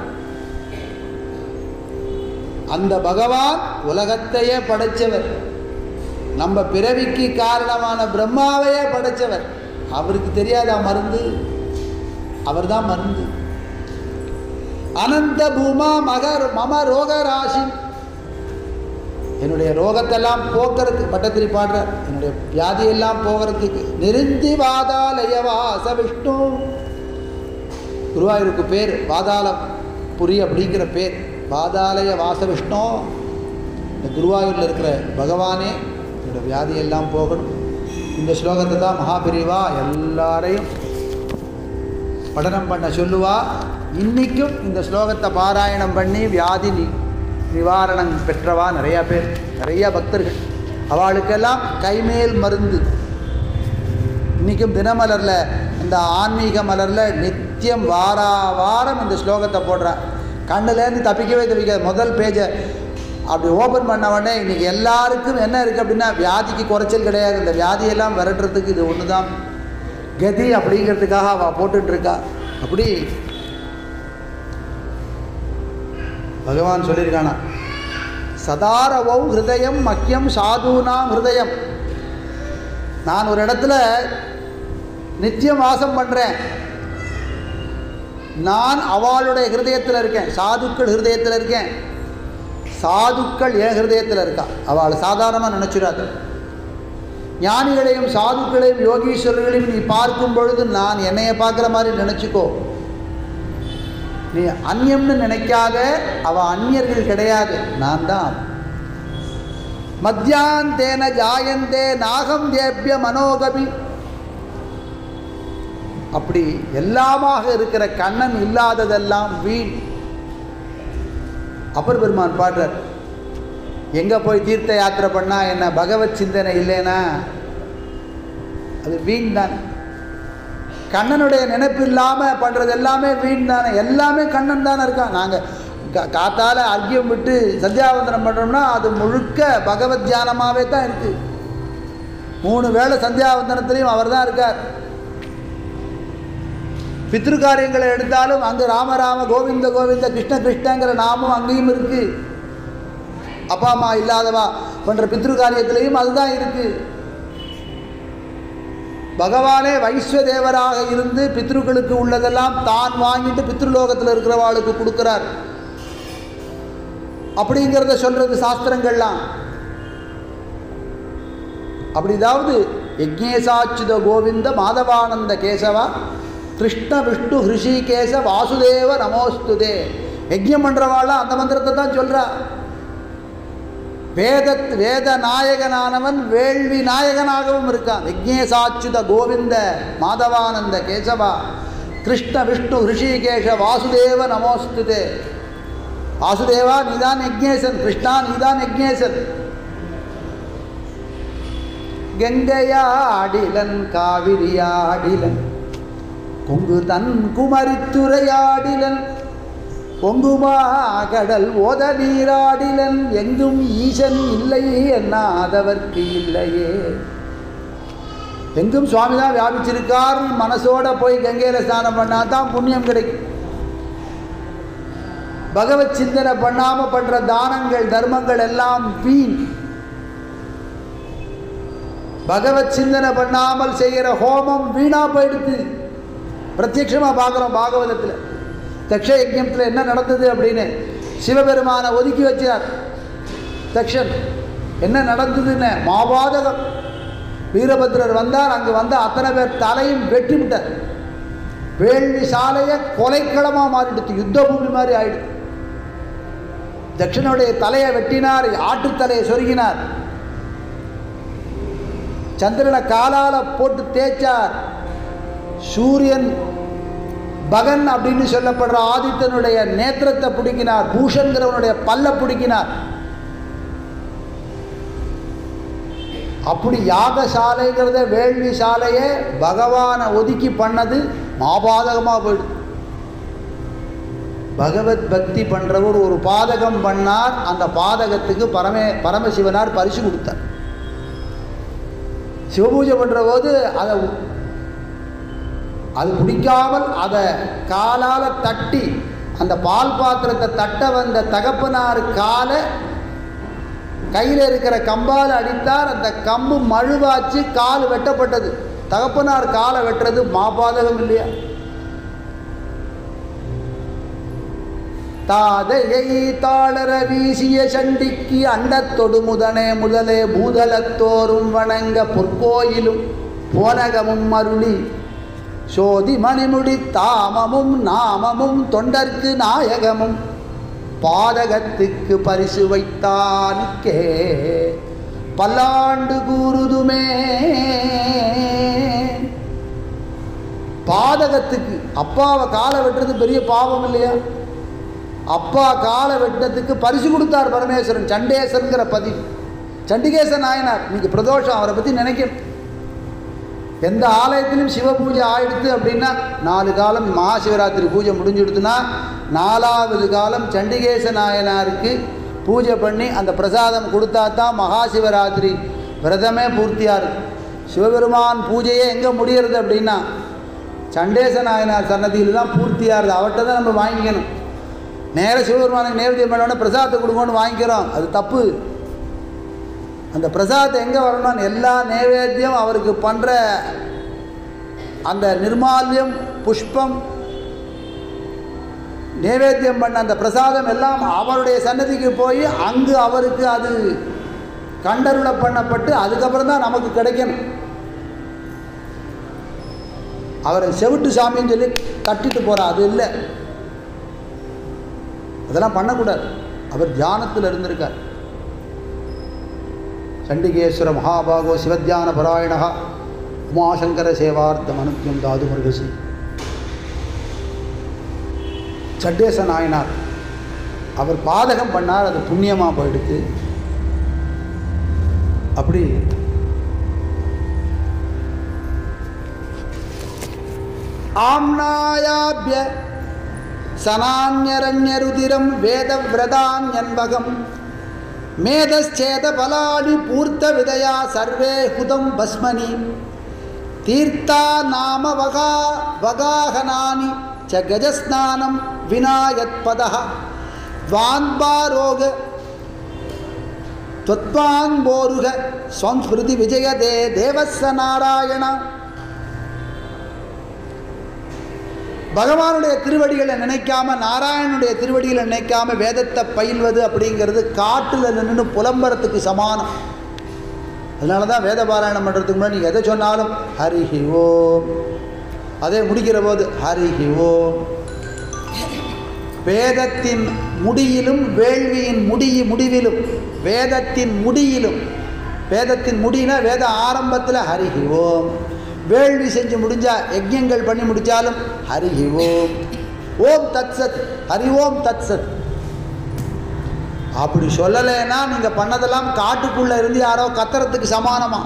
Speaker 1: அந்த பகவான் உலகத்தையே படைச்சவர் நம்ம பிறவிக்கு காரணமான பிரம்மாவையே படைச்சவர் அவருக்கு தெரியாதா மருந்து அவர்தான் மருந்து அனந்த பூமா மகர் மம ரோக ராசி என்னுடைய ரோகத்தெல்லாம் போக்குறதுக்கு பட்டத்திரி பாடுறார் என்னுடைய வியாதியெல்லாம் போகிறதுக்கு நெருந்தி வாதாலய வாச விஷ்ணு குருவாயூருக்கு பேர் வாதாளம் புரி அப்படிங்கிற பேர் வாதாலய வாச விஷ்ணு இந்த குருவாயூரில் இருக்கிற பகவானே என்னோட வியாதியெல்லாம் போகணும் இந்த ஸ்லோகத்தை தான் மகாபிரிவா எல்லாரையும் படனம் பண்ண சொல்லுவா இன்றைக்கும் இந்த ஸ்லோகத்தை பாராயணம் பண்ணி வியாதி நி நிவாரணம் பெற்றவா நிறையா பேர் நிறைய பக்தர்கள் அவளுக்கெல்லாம் கைமேல் மருந்து இன்றைக்கும் தினமலரில் இந்த ஆன்மீக மலரில் நித்தியம் வாரா வாரம் இந்த ஸ்லோகத்தை போடுறா கண்ணுலேருந்து தப்பிக்கவே தப்பிக்காது முதல் பேஜை அப்படி ஓப்பன் பண்ண உடனே இன்றைக்கி எல்லாருக்கும் என்ன இருக்குது அப்படின்னா வியாதிக்கு குறைச்சல் கிடையாது இந்த வியாதியெல்லாம் விரட்டுறதுக்கு இது ஒன்று தான் கதி அப்படிங்கிறதுக்காக அவள் போட்டுட்ருக்கா அப்படி பகவான் சொல்லியிருக்கானா சதாரவௌ ஹிருதயம் மக்கியம் சாதுனாம் ஹிருதயம் நான் ஒரு இடத்துல நித்தியம் வாசம் பண்ணுறேன் நான் அவளுடைய ஹிருதயத்தில் இருக்கேன் சாதுக்கள் ஹிருதயத்தில் இருக்கேன் சாதுக்கள் என் ஹிருதயத்தில் இருக்கா அவள் சாதாரணமாக நினச்சிடாது ஞானிகளையும் சாதுக்களையும் யோகீஸ்வரர்களையும் நீ பார்க்கும் பொழுது நான் என்னைய பார்க்குற மாதிரி நினச்சிக்கோ நீ அந்நியம்னு நினைக்காத அவ அந்நியர்கள் கிடையாது நான் தான் மத்தியாந்தேன ஜாயந்தே நாகம் தேபிய மனோகபி அப்படி எல்லாமாக இருக்கிற கண்ணன் இல்லாததெல்லாம் வீண் அப்பர் பெருமான் பாடுறார் எங்கே போய் தீர்த்த யாத்திரை பண்ணால் என்ன பகவத் சிந்தனை இல்லைன்னா அது வீண் தான் கண்ணனுடைய நினைப்பு இல்லாமல் பண்ணுறது எல்லாமே வீண் தானே எல்லாமே கண்ணன் தானே இருக்கான் நாங்கள் கா காத்தால் அர்க்கியம் விட்டு சந்தியாவந்தனம் பண்ணுறோம்னா அது முழுக்க பகவத் தியானமாகவே தான் இருக்குது மூணு வேளை சந்தியாவந்தனத்துலேயும் அவர் தான் இருக்கார் பித்ரு காரியங்களை எடுத்தாலும் அங்கே ராமராம கோவிந்த கோவிந்த கிருஷ்ண கிருஷ்ணங்கிற நாமும் அங்கேயும் இருக்குது அப்பா அம்மா இல்லாதவா பண்ணுற பித்ரு காரியத்திலையும் அதுதான் இருக்குது பகவானே வைஸ்வதேவராக இருந்து பித்ருக்களுக்கு உள்ளதெல்லாம் தான் வாங்கிட்டு பித்ருலோகத்தில் இருக்கிறவாளுக்கு கொடுக்குறார் அப்படிங்கிறத சொல்றது சாஸ்திரங்கள்லாம் அப்படிதாவது யஜ்ஞேசாச்சுத கோவிந்த மாதவானந்த கேசவா கிருஷ்ண விஷ்ணு ஹிருஷிகேச வாசுதேவ நமோஸ்துதே யஜ்யம் பண்ணுறவாள்லாம் அந்த மந்திரத்தை தான் சொல்கிறா வேத வேத நாயகனானவன் வேள்வி நாயகனாகவும் இருக்கான் விக்னேசாச்சுத கோவிந்த மாதவானந்த கேசவா கிருஷ்ண விஷ்ணு ரிஷிகேஷ வாசுதேவ நமோஸ்துதே வாசுதேவா நீதான் யக்ஞேசன் கிருஷ்ணா நீதான் யக்ஞேசன் கங்கையாடிலன் காவிரியாடிலன் கொங்கு தன் குமரித்துறையாடிலன் பொங்குமா கடல் ஓத நீராடிலன் எங்கும் ஈசன் இல்லை என்னாதவர்க்கு இல்லையே எங்கும் சுவாமி தான் வியாபிச்சிருக்கார் மனசோட போய் கங்கையில் ஸ்நானம் பண்ணால் தான் புண்ணியம் கிடைக்கும் பகவத் சிந்தனை பண்ணாமல் பண்ணுற தானங்கள் தர்மங்கள் எல்லாம் வீண் பகவத் சிந்தனை பண்ணாமல் செய்கிற ஹோமம் வீணாக போயிடுது பிரத்யட்சமாக பார்க்குறோம் பாகவதத்தில் தக்ஷ யஜ்யத்தில் என்ன நடந்தது அப்படின்னு சிவபெருமானை ஒதுக்கி வச்சார் தக்ஷன் என்ன நடந்ததுன்னு மாபாதகம் வீரபத்ரர் வந்தார் அங்கே வந்த அத்தனை பேர் தலையும் வெட்டி விட்டார் வேள்வி சாலையை கொலைக்களமாக மாறிடுச்சு யுத்த பூமி மாதிரி ஆயிடுச்சு தட்சனுடைய தலையை வெட்டினார் ஆட்டுத்தலையை சொருகினார் சந்திரனை காலால் போட்டு தேய்ச்சார் சூரியன் பகன் அப்படின்னு சொல்லப்படுற ஆதித்தனுடைய நேத்திரத்தை பிடிக்கினார் பூஷன்கிறவனுடைய பல்ல பிடிக்கினார் அப்படி யாகசாலைங்கிறத வேள்வி சாலையை பகவானை ஒதுக்கி பண்ணது மாபாதகமாக போயிடுது பகவத் பக்தி பண்ணுறவர் ஒரு பாதகம் பண்ணார் அந்த பாதகத்துக்கு பரமே பரமசிவனார் பரிசு கொடுத்தார் சிவபூஜை பண்ணுற போது அதை அது பிடிக்காமல் அதை காலால் தட்டி அந்த பால் பாத்திரத்தை தட்ட வந்த தகப்பனார் காலை கையில் இருக்கிற கம்பால் அடித்தார் அந்த கம்பு மழுவாச்சு கால் வெட்டப்பட்டது தகப்பனார் காலை வெட்டுறது மாபாதகம் இல்லையா தாதையை தாளர வீசிய சண்டிக்கு அண்டத்தொடு முதனே முதலே பூதலத்தோறும் வணங்க பொற்கோயிலும் போனகமும் அருளி சோதி மணிமுடி தாமமும் நாமமும் தொண்டர்க்கு நாயகமும் பாதகத்துக்கு பரிசு வைத்தானுக்கே பல்லாண்டு கூறுதுமே பாதகத்துக்கு அப்பாவை காலை வெட்டுறது பெரிய பாவம் இல்லையா அப்பா காலை வெட்டினதுக்கு பரிசு கொடுத்தார் பரமேஸ்வரன் சண்டேசன்கிற பதிவு சண்டிகேச நாயனார் இன்னைக்கு பிரதோஷம் அவரை பற்றி நினைக்கணும் எந்த ஆலயத்திலும் சிவ பூஜை ஆயிடுத்து அப்படின்னா நாலு காலம் மகாசிவராத்திரி பூஜை முடிஞ்சுடுத்துன்னா நாலாவது காலம் சண்டிகேச நாயனாருக்கு பூஜை பண்ணி அந்த பிரசாதம் கொடுத்தா தான் மகாசிவராத்திரி விரதமே பூர்த்தியாக இருக்கு சிவபெருமான் பூஜையே எங்கே முடியறது அப்படின்னா சண்டேச நாயனார் சன்னதியில் தான் பூர்த்தியாகுது அவர்கிட்ட தான் நம்ம வாங்கிக்கணும் நேர சிவபெருமானுக்கு நேவேத்தியம் பண்ணோன்னே பிரசாதத்தை கொடுங்கன்னு வாங்கிக்கிறோம் அது தப்பு அந்த பிரசாதத்தை எங்கே வரணும்னு எல்லா நைவேத்தியம் அவருக்கு பண்ணுற அந்த நிர்மால்யம் புஷ்பம் நைவேத்தியம் பண்ண அந்த பிரசாதம் எல்லாம் அவருடைய சன்னதிக்கு போய் அங்கு அவருக்கு அது கண்டருள பண்ணப்பட்டு அதுக்கப்புறம் தான் நமக்கு கிடைக்கணும் அவரை செவிட்டு சாமின்னு சொல்லி தட்டிட்டு போகிறார் அது இல்லை அதெல்லாம் பண்ணக்கூடாது அவர் தியானத்தில் இருந்திருக்கார் சண்டிகேஸ்வர மகாபாகோ சிவத்தியான பராயணா உமாசங்கர சேவார்த்தம் அனுத்தியம் தாது முருகசி சண்டேச நாயனார் அவர் பாதகம் பண்ணார் அது புண்ணியமாக போயிடுத்து அப்படி ஆம்னாயாபிய சனான்யரண்யருதிரம் வேதவிரதான்யன்பகம் மேதச்சேத பலானி பூர்த்த விதயா சர்வே ஹுதம் பஸ்மனி தீர்த்தா நாம வகா வகாகனானி ச கஜஸ்நானம் வினாயத்பத வான்பாரோக त्वत्वान्बोरुह संस्मृति विजयदे தேவஸ்ஸ நாராயண பகவானுடைய திருவடிகளை நினைக்காம நாராயணனுடைய திருவடிகளை நினைக்காம வேதத்தை பயில்வது அப்படிங்கிறது காட்டில் நின்று புலம்பரத்துக்கு சமானம் அதனால தான் வேத பாராயணம் பண்ணுறதுக்கு முன்னாடி நீங்கள் எதை சொன்னாலும் ஹரிஹி ஓம் அதே முடிக்கிற போது ஹரிஹி ஓம் வேதத்தின் முடியிலும் வேள்வியின் முடி முடிவிலும் வேதத்தின் முடியிலும் வேதத்தின் முடினா வேத ஆரம்பத்தில் ஹரிஹி ஓம் வேள்வி செஞ்சு முடிஞ்சா யஜ்யங்கள் பண்ணி முடித்தாலும் ஹரிஹி ஓம் ஓம் தத் சத் ஹரி ஓம் தத் சத் அப்படி சொல்லலைன்னா நீங்கள் பண்ணதெல்லாம் காட்டுக்குள்ளே இருந்து யாரோ கத்துறதுக்கு சமானமா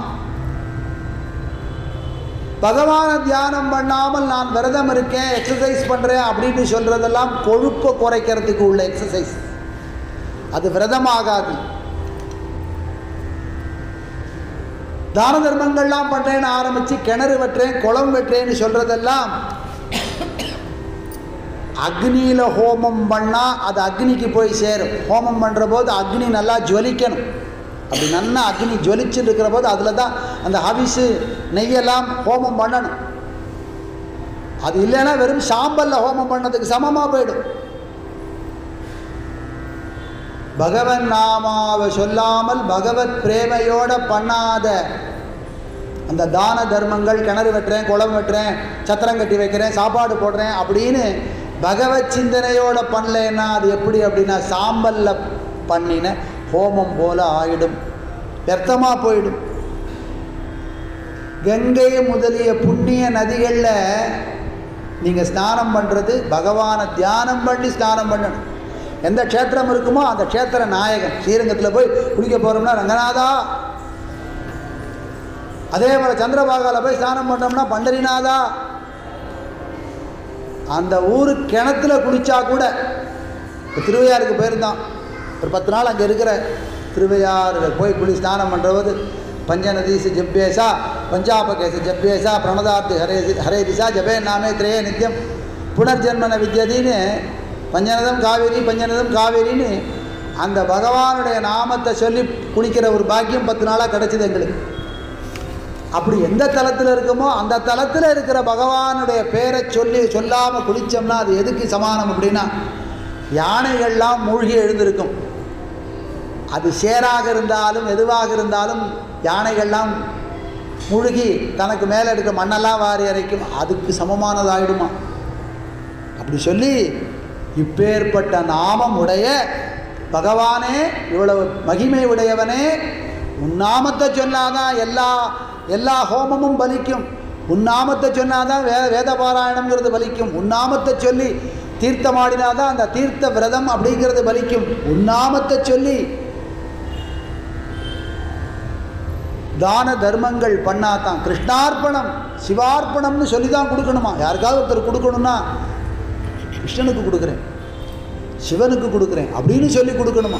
Speaker 1: பகவானை தியானம் பண்ணாமல் நான் விரதம் இருக்கேன் எக்ஸசைஸ் பண்ணுறேன் அப்படின்னு சொல்கிறதெல்லாம் கொழுப்பை குறைக்கிறதுக்கு உள்ள எக்ஸசைஸ் அது விரதமாகாது தான தர்மங்கள்லாம் பண்ணுறேன்னு ஆரம்பித்து கிணறு வெட்டுறேன் குளம் வெட்டுறேன்னு சொல்கிறதெல்லாம் அக்னியில் ஹோமம் பண்ணால் அது அக்னிக்கு போய் சேரும் ஹோமம் பண்ணுற போது அக்னி நல்லா ஜுவலிக்கணும் அப்படி நல்லா அக்னி ஜுவலிச்சுட்டு இருக்கிற போது அதில் தான் அந்த ஹவிஸு நெய்யெல்லாம் ஹோமம் பண்ணணும் அது இல்லைன்னா வெறும் சாம்பலில் ஹோமம் பண்ணதுக்கு சமமாக போயிடும் பகவன் நாமாவை சொல்லாமல் பகவத் பிரேமையோட பண்ணாத அந்த தான தர்மங்கள் கிணறு வெட்டுறேன் குளம் வெட்டுறேன் சத்திரம் கட்டி வைக்கிறேன் சாப்பாடு போடுறேன் அப்படின்னு பகவத் சிந்தனையோட பண்ணலைன்னா அது எப்படி அப்படின்னா சாம்பலில் பண்ணின ஹோமம் போல ஆயிடும் வியர்த்தமாக போயிடும் கங்கை முதலிய புண்ணிய நதிகளில் நீங்கள் ஸ்நானம் பண்ணுறது பகவானை தியானம் பண்ணி ஸ்நானம் பண்ணணும் எந்த க்ஷேத்திரம் இருக்குமோ அந்த க்ஷேத்திர நாயகன் ஸ்ரீரங்கத்தில் போய் குளிக்க போகிறோம்னா ரங்கநாதா அதே போல் சந்திரபாகாவில் போய் ஸ்நானம் பண்ணோம்னா பண்டரிநாதா அந்த ஊர் கிணத்துல குளிச்சா கூட இப்போ திருவையாருக்கு போயிருந்தான் ஒரு பத்து நாள் அங்கே இருக்கிற திருவையாறு போய் குளி ஸ்நானம் பண்ணுறபோது பஞ்சநதீச ஜப்யேசா பஞ்சாபகேச ஜப்யேசா பிரணதார்த்தி ஹரே ஹரே திசா ஜபே நாமே திரே நித்தியம் புனர்ஜென்மன வித்யதின்னு பஞ்சநதம் காவேரி பஞ்சநதம் காவேரின்னு அந்த பகவானுடைய நாமத்தை சொல்லி குளிக்கிற ஒரு பாக்கியம் பத்து நாளாக கிடைச்சிது எங்களுக்கு அப்படி எந்த தலத்தில் இருக்குமோ அந்த தலத்தில் இருக்கிற பகவானுடைய பேரை சொல்லி சொல்லாமல் குளித்தோம்னா அது எதுக்கு சமானம் அப்படின்னா யானைகள்லாம் மூழ்கி எழுந்திருக்கும் அது சேராக இருந்தாலும் எதுவாக இருந்தாலும் யானைகள்லாம் முழுகி தனக்கு மேலே இருக்க மண்ணெல்லாம் வாரி அரைக்கும் அதுக்கு சமமானதாயிடுமா அப்படி சொல்லி இப்பேற்பட்ட நாமம் உடைய பகவானே இவ்வளவு மகிமை உடையவனே உன் நாமத்தை சொன்னாதான் எல்லா எல்லா ஹோமமும் பலிக்கும் உன் நாமத்தை சொன்னாதான் வே வேத பாராயணம்ங்கிறது பலிக்கும் உன் நாமத்தை சொல்லி தீர்த்தமாடினாதான் அந்த தீர்த்த விரதம் அப்படிங்கிறது பலிக்கும் உன் நாமத்தை சொல்லி தான தர்மங்கள் பண்ணாதான் கிருஷ்ணார்ப்பணம் சிவார்ப்பணம்னு சொல்லி தான் கொடுக்கணுமா யாருக்காவது ஒருத்தர் கொடுக்கணும்னா கிருஷ்ணனுக்கு கொடுக்குறேன் சிவனுக்கு கொடுக்குறேன் அப்படின்னு சொல்லி கொடுக்கணுமா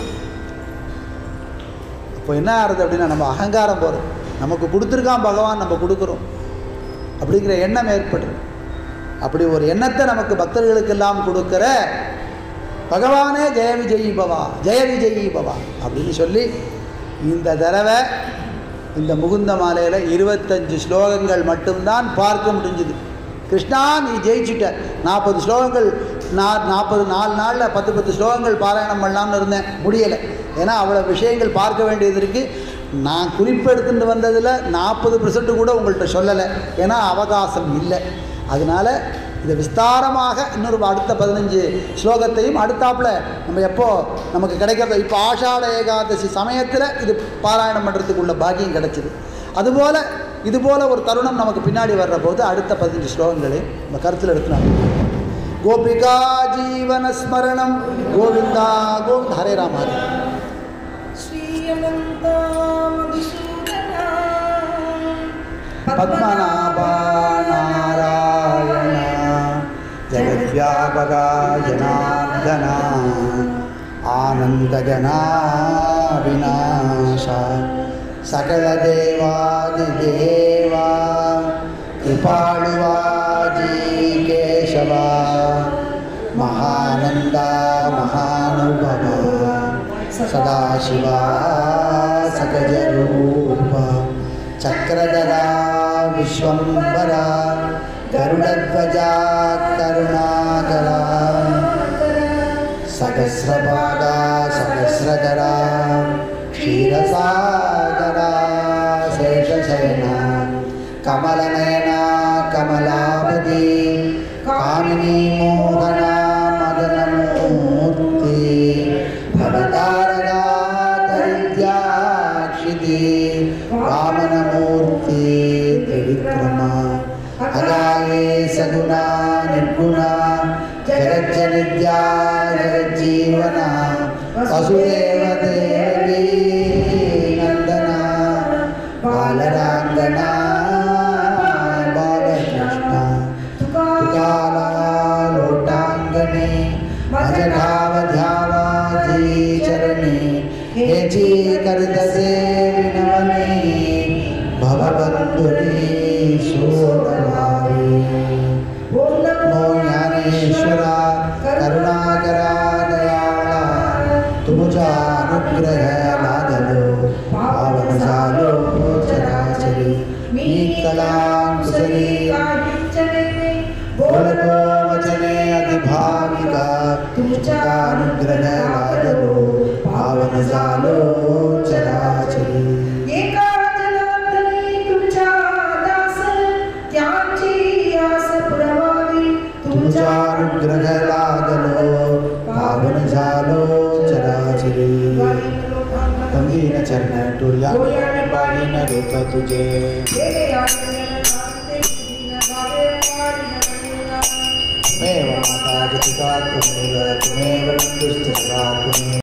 Speaker 1: அப்போ என்ன ஆகுது அப்படின்னா நம்ம அகங்காரம் போகிறது நமக்கு கொடுத்துருக்கான் பகவான் நம்ம கொடுக்குறோம் அப்படிங்கிற எண்ணம் ஏற்படுது அப்படி ஒரு எண்ணத்தை நமக்கு பக்தர்களுக்கெல்லாம் கொடுக்கிற பகவானே ஜெய விஜயி பவா ஜெய விஜயி பவா அப்படின்னு சொல்லி இந்த தடவை இந்த முகுந்த மாலையில் இருபத்தஞ்சு ஸ்லோகங்கள் மட்டும்தான் பார்க்க முடிஞ்சுது கிருஷ்ணா நீ ஜெயிச்சுட்ட நாற்பது ஸ்லோகங்கள் நான் நாற்பது நாலு நாளில் பத்து பத்து ஸ்லோகங்கள் பாராயணம் பண்ணலாம்னு இருந்தேன் முடியலை ஏன்னா அவ்வளோ விஷயங்கள் பார்க்க வேண்டியது இருக்குது நான் குறிப்பெடுத்துட்டு வந்ததில் நாற்பது பர்சன்ட் கூட உங்கள்கிட்ட சொல்லலை ஏன்னா அவகாசம் இல்லை அதனால் இதை விஸ்தாரமாக இன்னொரு அடுத்த பதினஞ்சு ஸ்லோகத்தையும் அடுத்தாப்புல நம்ம எப்போ நமக்கு கிடைக்கிறதோ இப்போ ஆஷாட ஏகாதசி சமயத்தில் இது பாராயணம் பண்ணுறதுக்குள்ள பாக்கியம் கிடைச்சிது அதுபோல் இதுபோல் ஒரு தருணம் நமக்கு பின்னாடி வர்ற போது அடுத்த பதினஞ்சு ஸ்லோகங்களையும் நம்ம கருத்தில் எடுத்து கோபிகா ஜீவன ஸ்மரணம் கோவிந்தா கோவிந்த் ஹரே ராம் ஹரே
Speaker 2: ஸ்ரீயனந்தா மதுசூதனா
Speaker 1: பத்மநாபா நாராயண ஜகத்வியாபகா ஜனார்தனா ஆனந்தகனா விநாசா சகலதேவாதிதேவா கிருபாளுவாஜி கேசவா மகானந்தா மகானுபவா சதாசிவா சகஜரூபா चक्रधरा विश्वम्बरा गरुडध्वजा करुणाकरा सहस्रपादा सहस्रकरा क्षीरसागरा शेषशयना कमलनयना कमलापति कामिनी मोहना मदनमूर्ति भवतारगा दरिद्याक्षिति वामनमूर्ति त्रिविक्रमा अगाये सगुणा निर्गुणा जगज्जनिद्या जगज्जीवना वसुदेव देवी नन्दना बालराङ्गना बालकृष्ण तुकाला लोटाङ्गणे मजधावध्यावाजी चरणे हेची करदसे विनवने भवबन्धुनी शोधभावे नमो ज्ञानेश्वरा करुणाकरा दयाळा तुझा अनुग्रह लादलो पावन झालो चराचरी मी कलांकुसरी बोलतो वचने अधिभाविका तुझा अनुग्रह लादलो पावन झालो चराचरी
Speaker 2: एका जनार्दनी तुमच्या दास त्यांची आस पुरवावी
Speaker 1: तुझा अनुग्रह लादलो पावन झालो चराचरी तंगीन चरण तुझ्या पाहिन रूप तुझे त्वमेव माता जपिता त्वमेव त्वमेव बन्धुस्तुता त्वमेव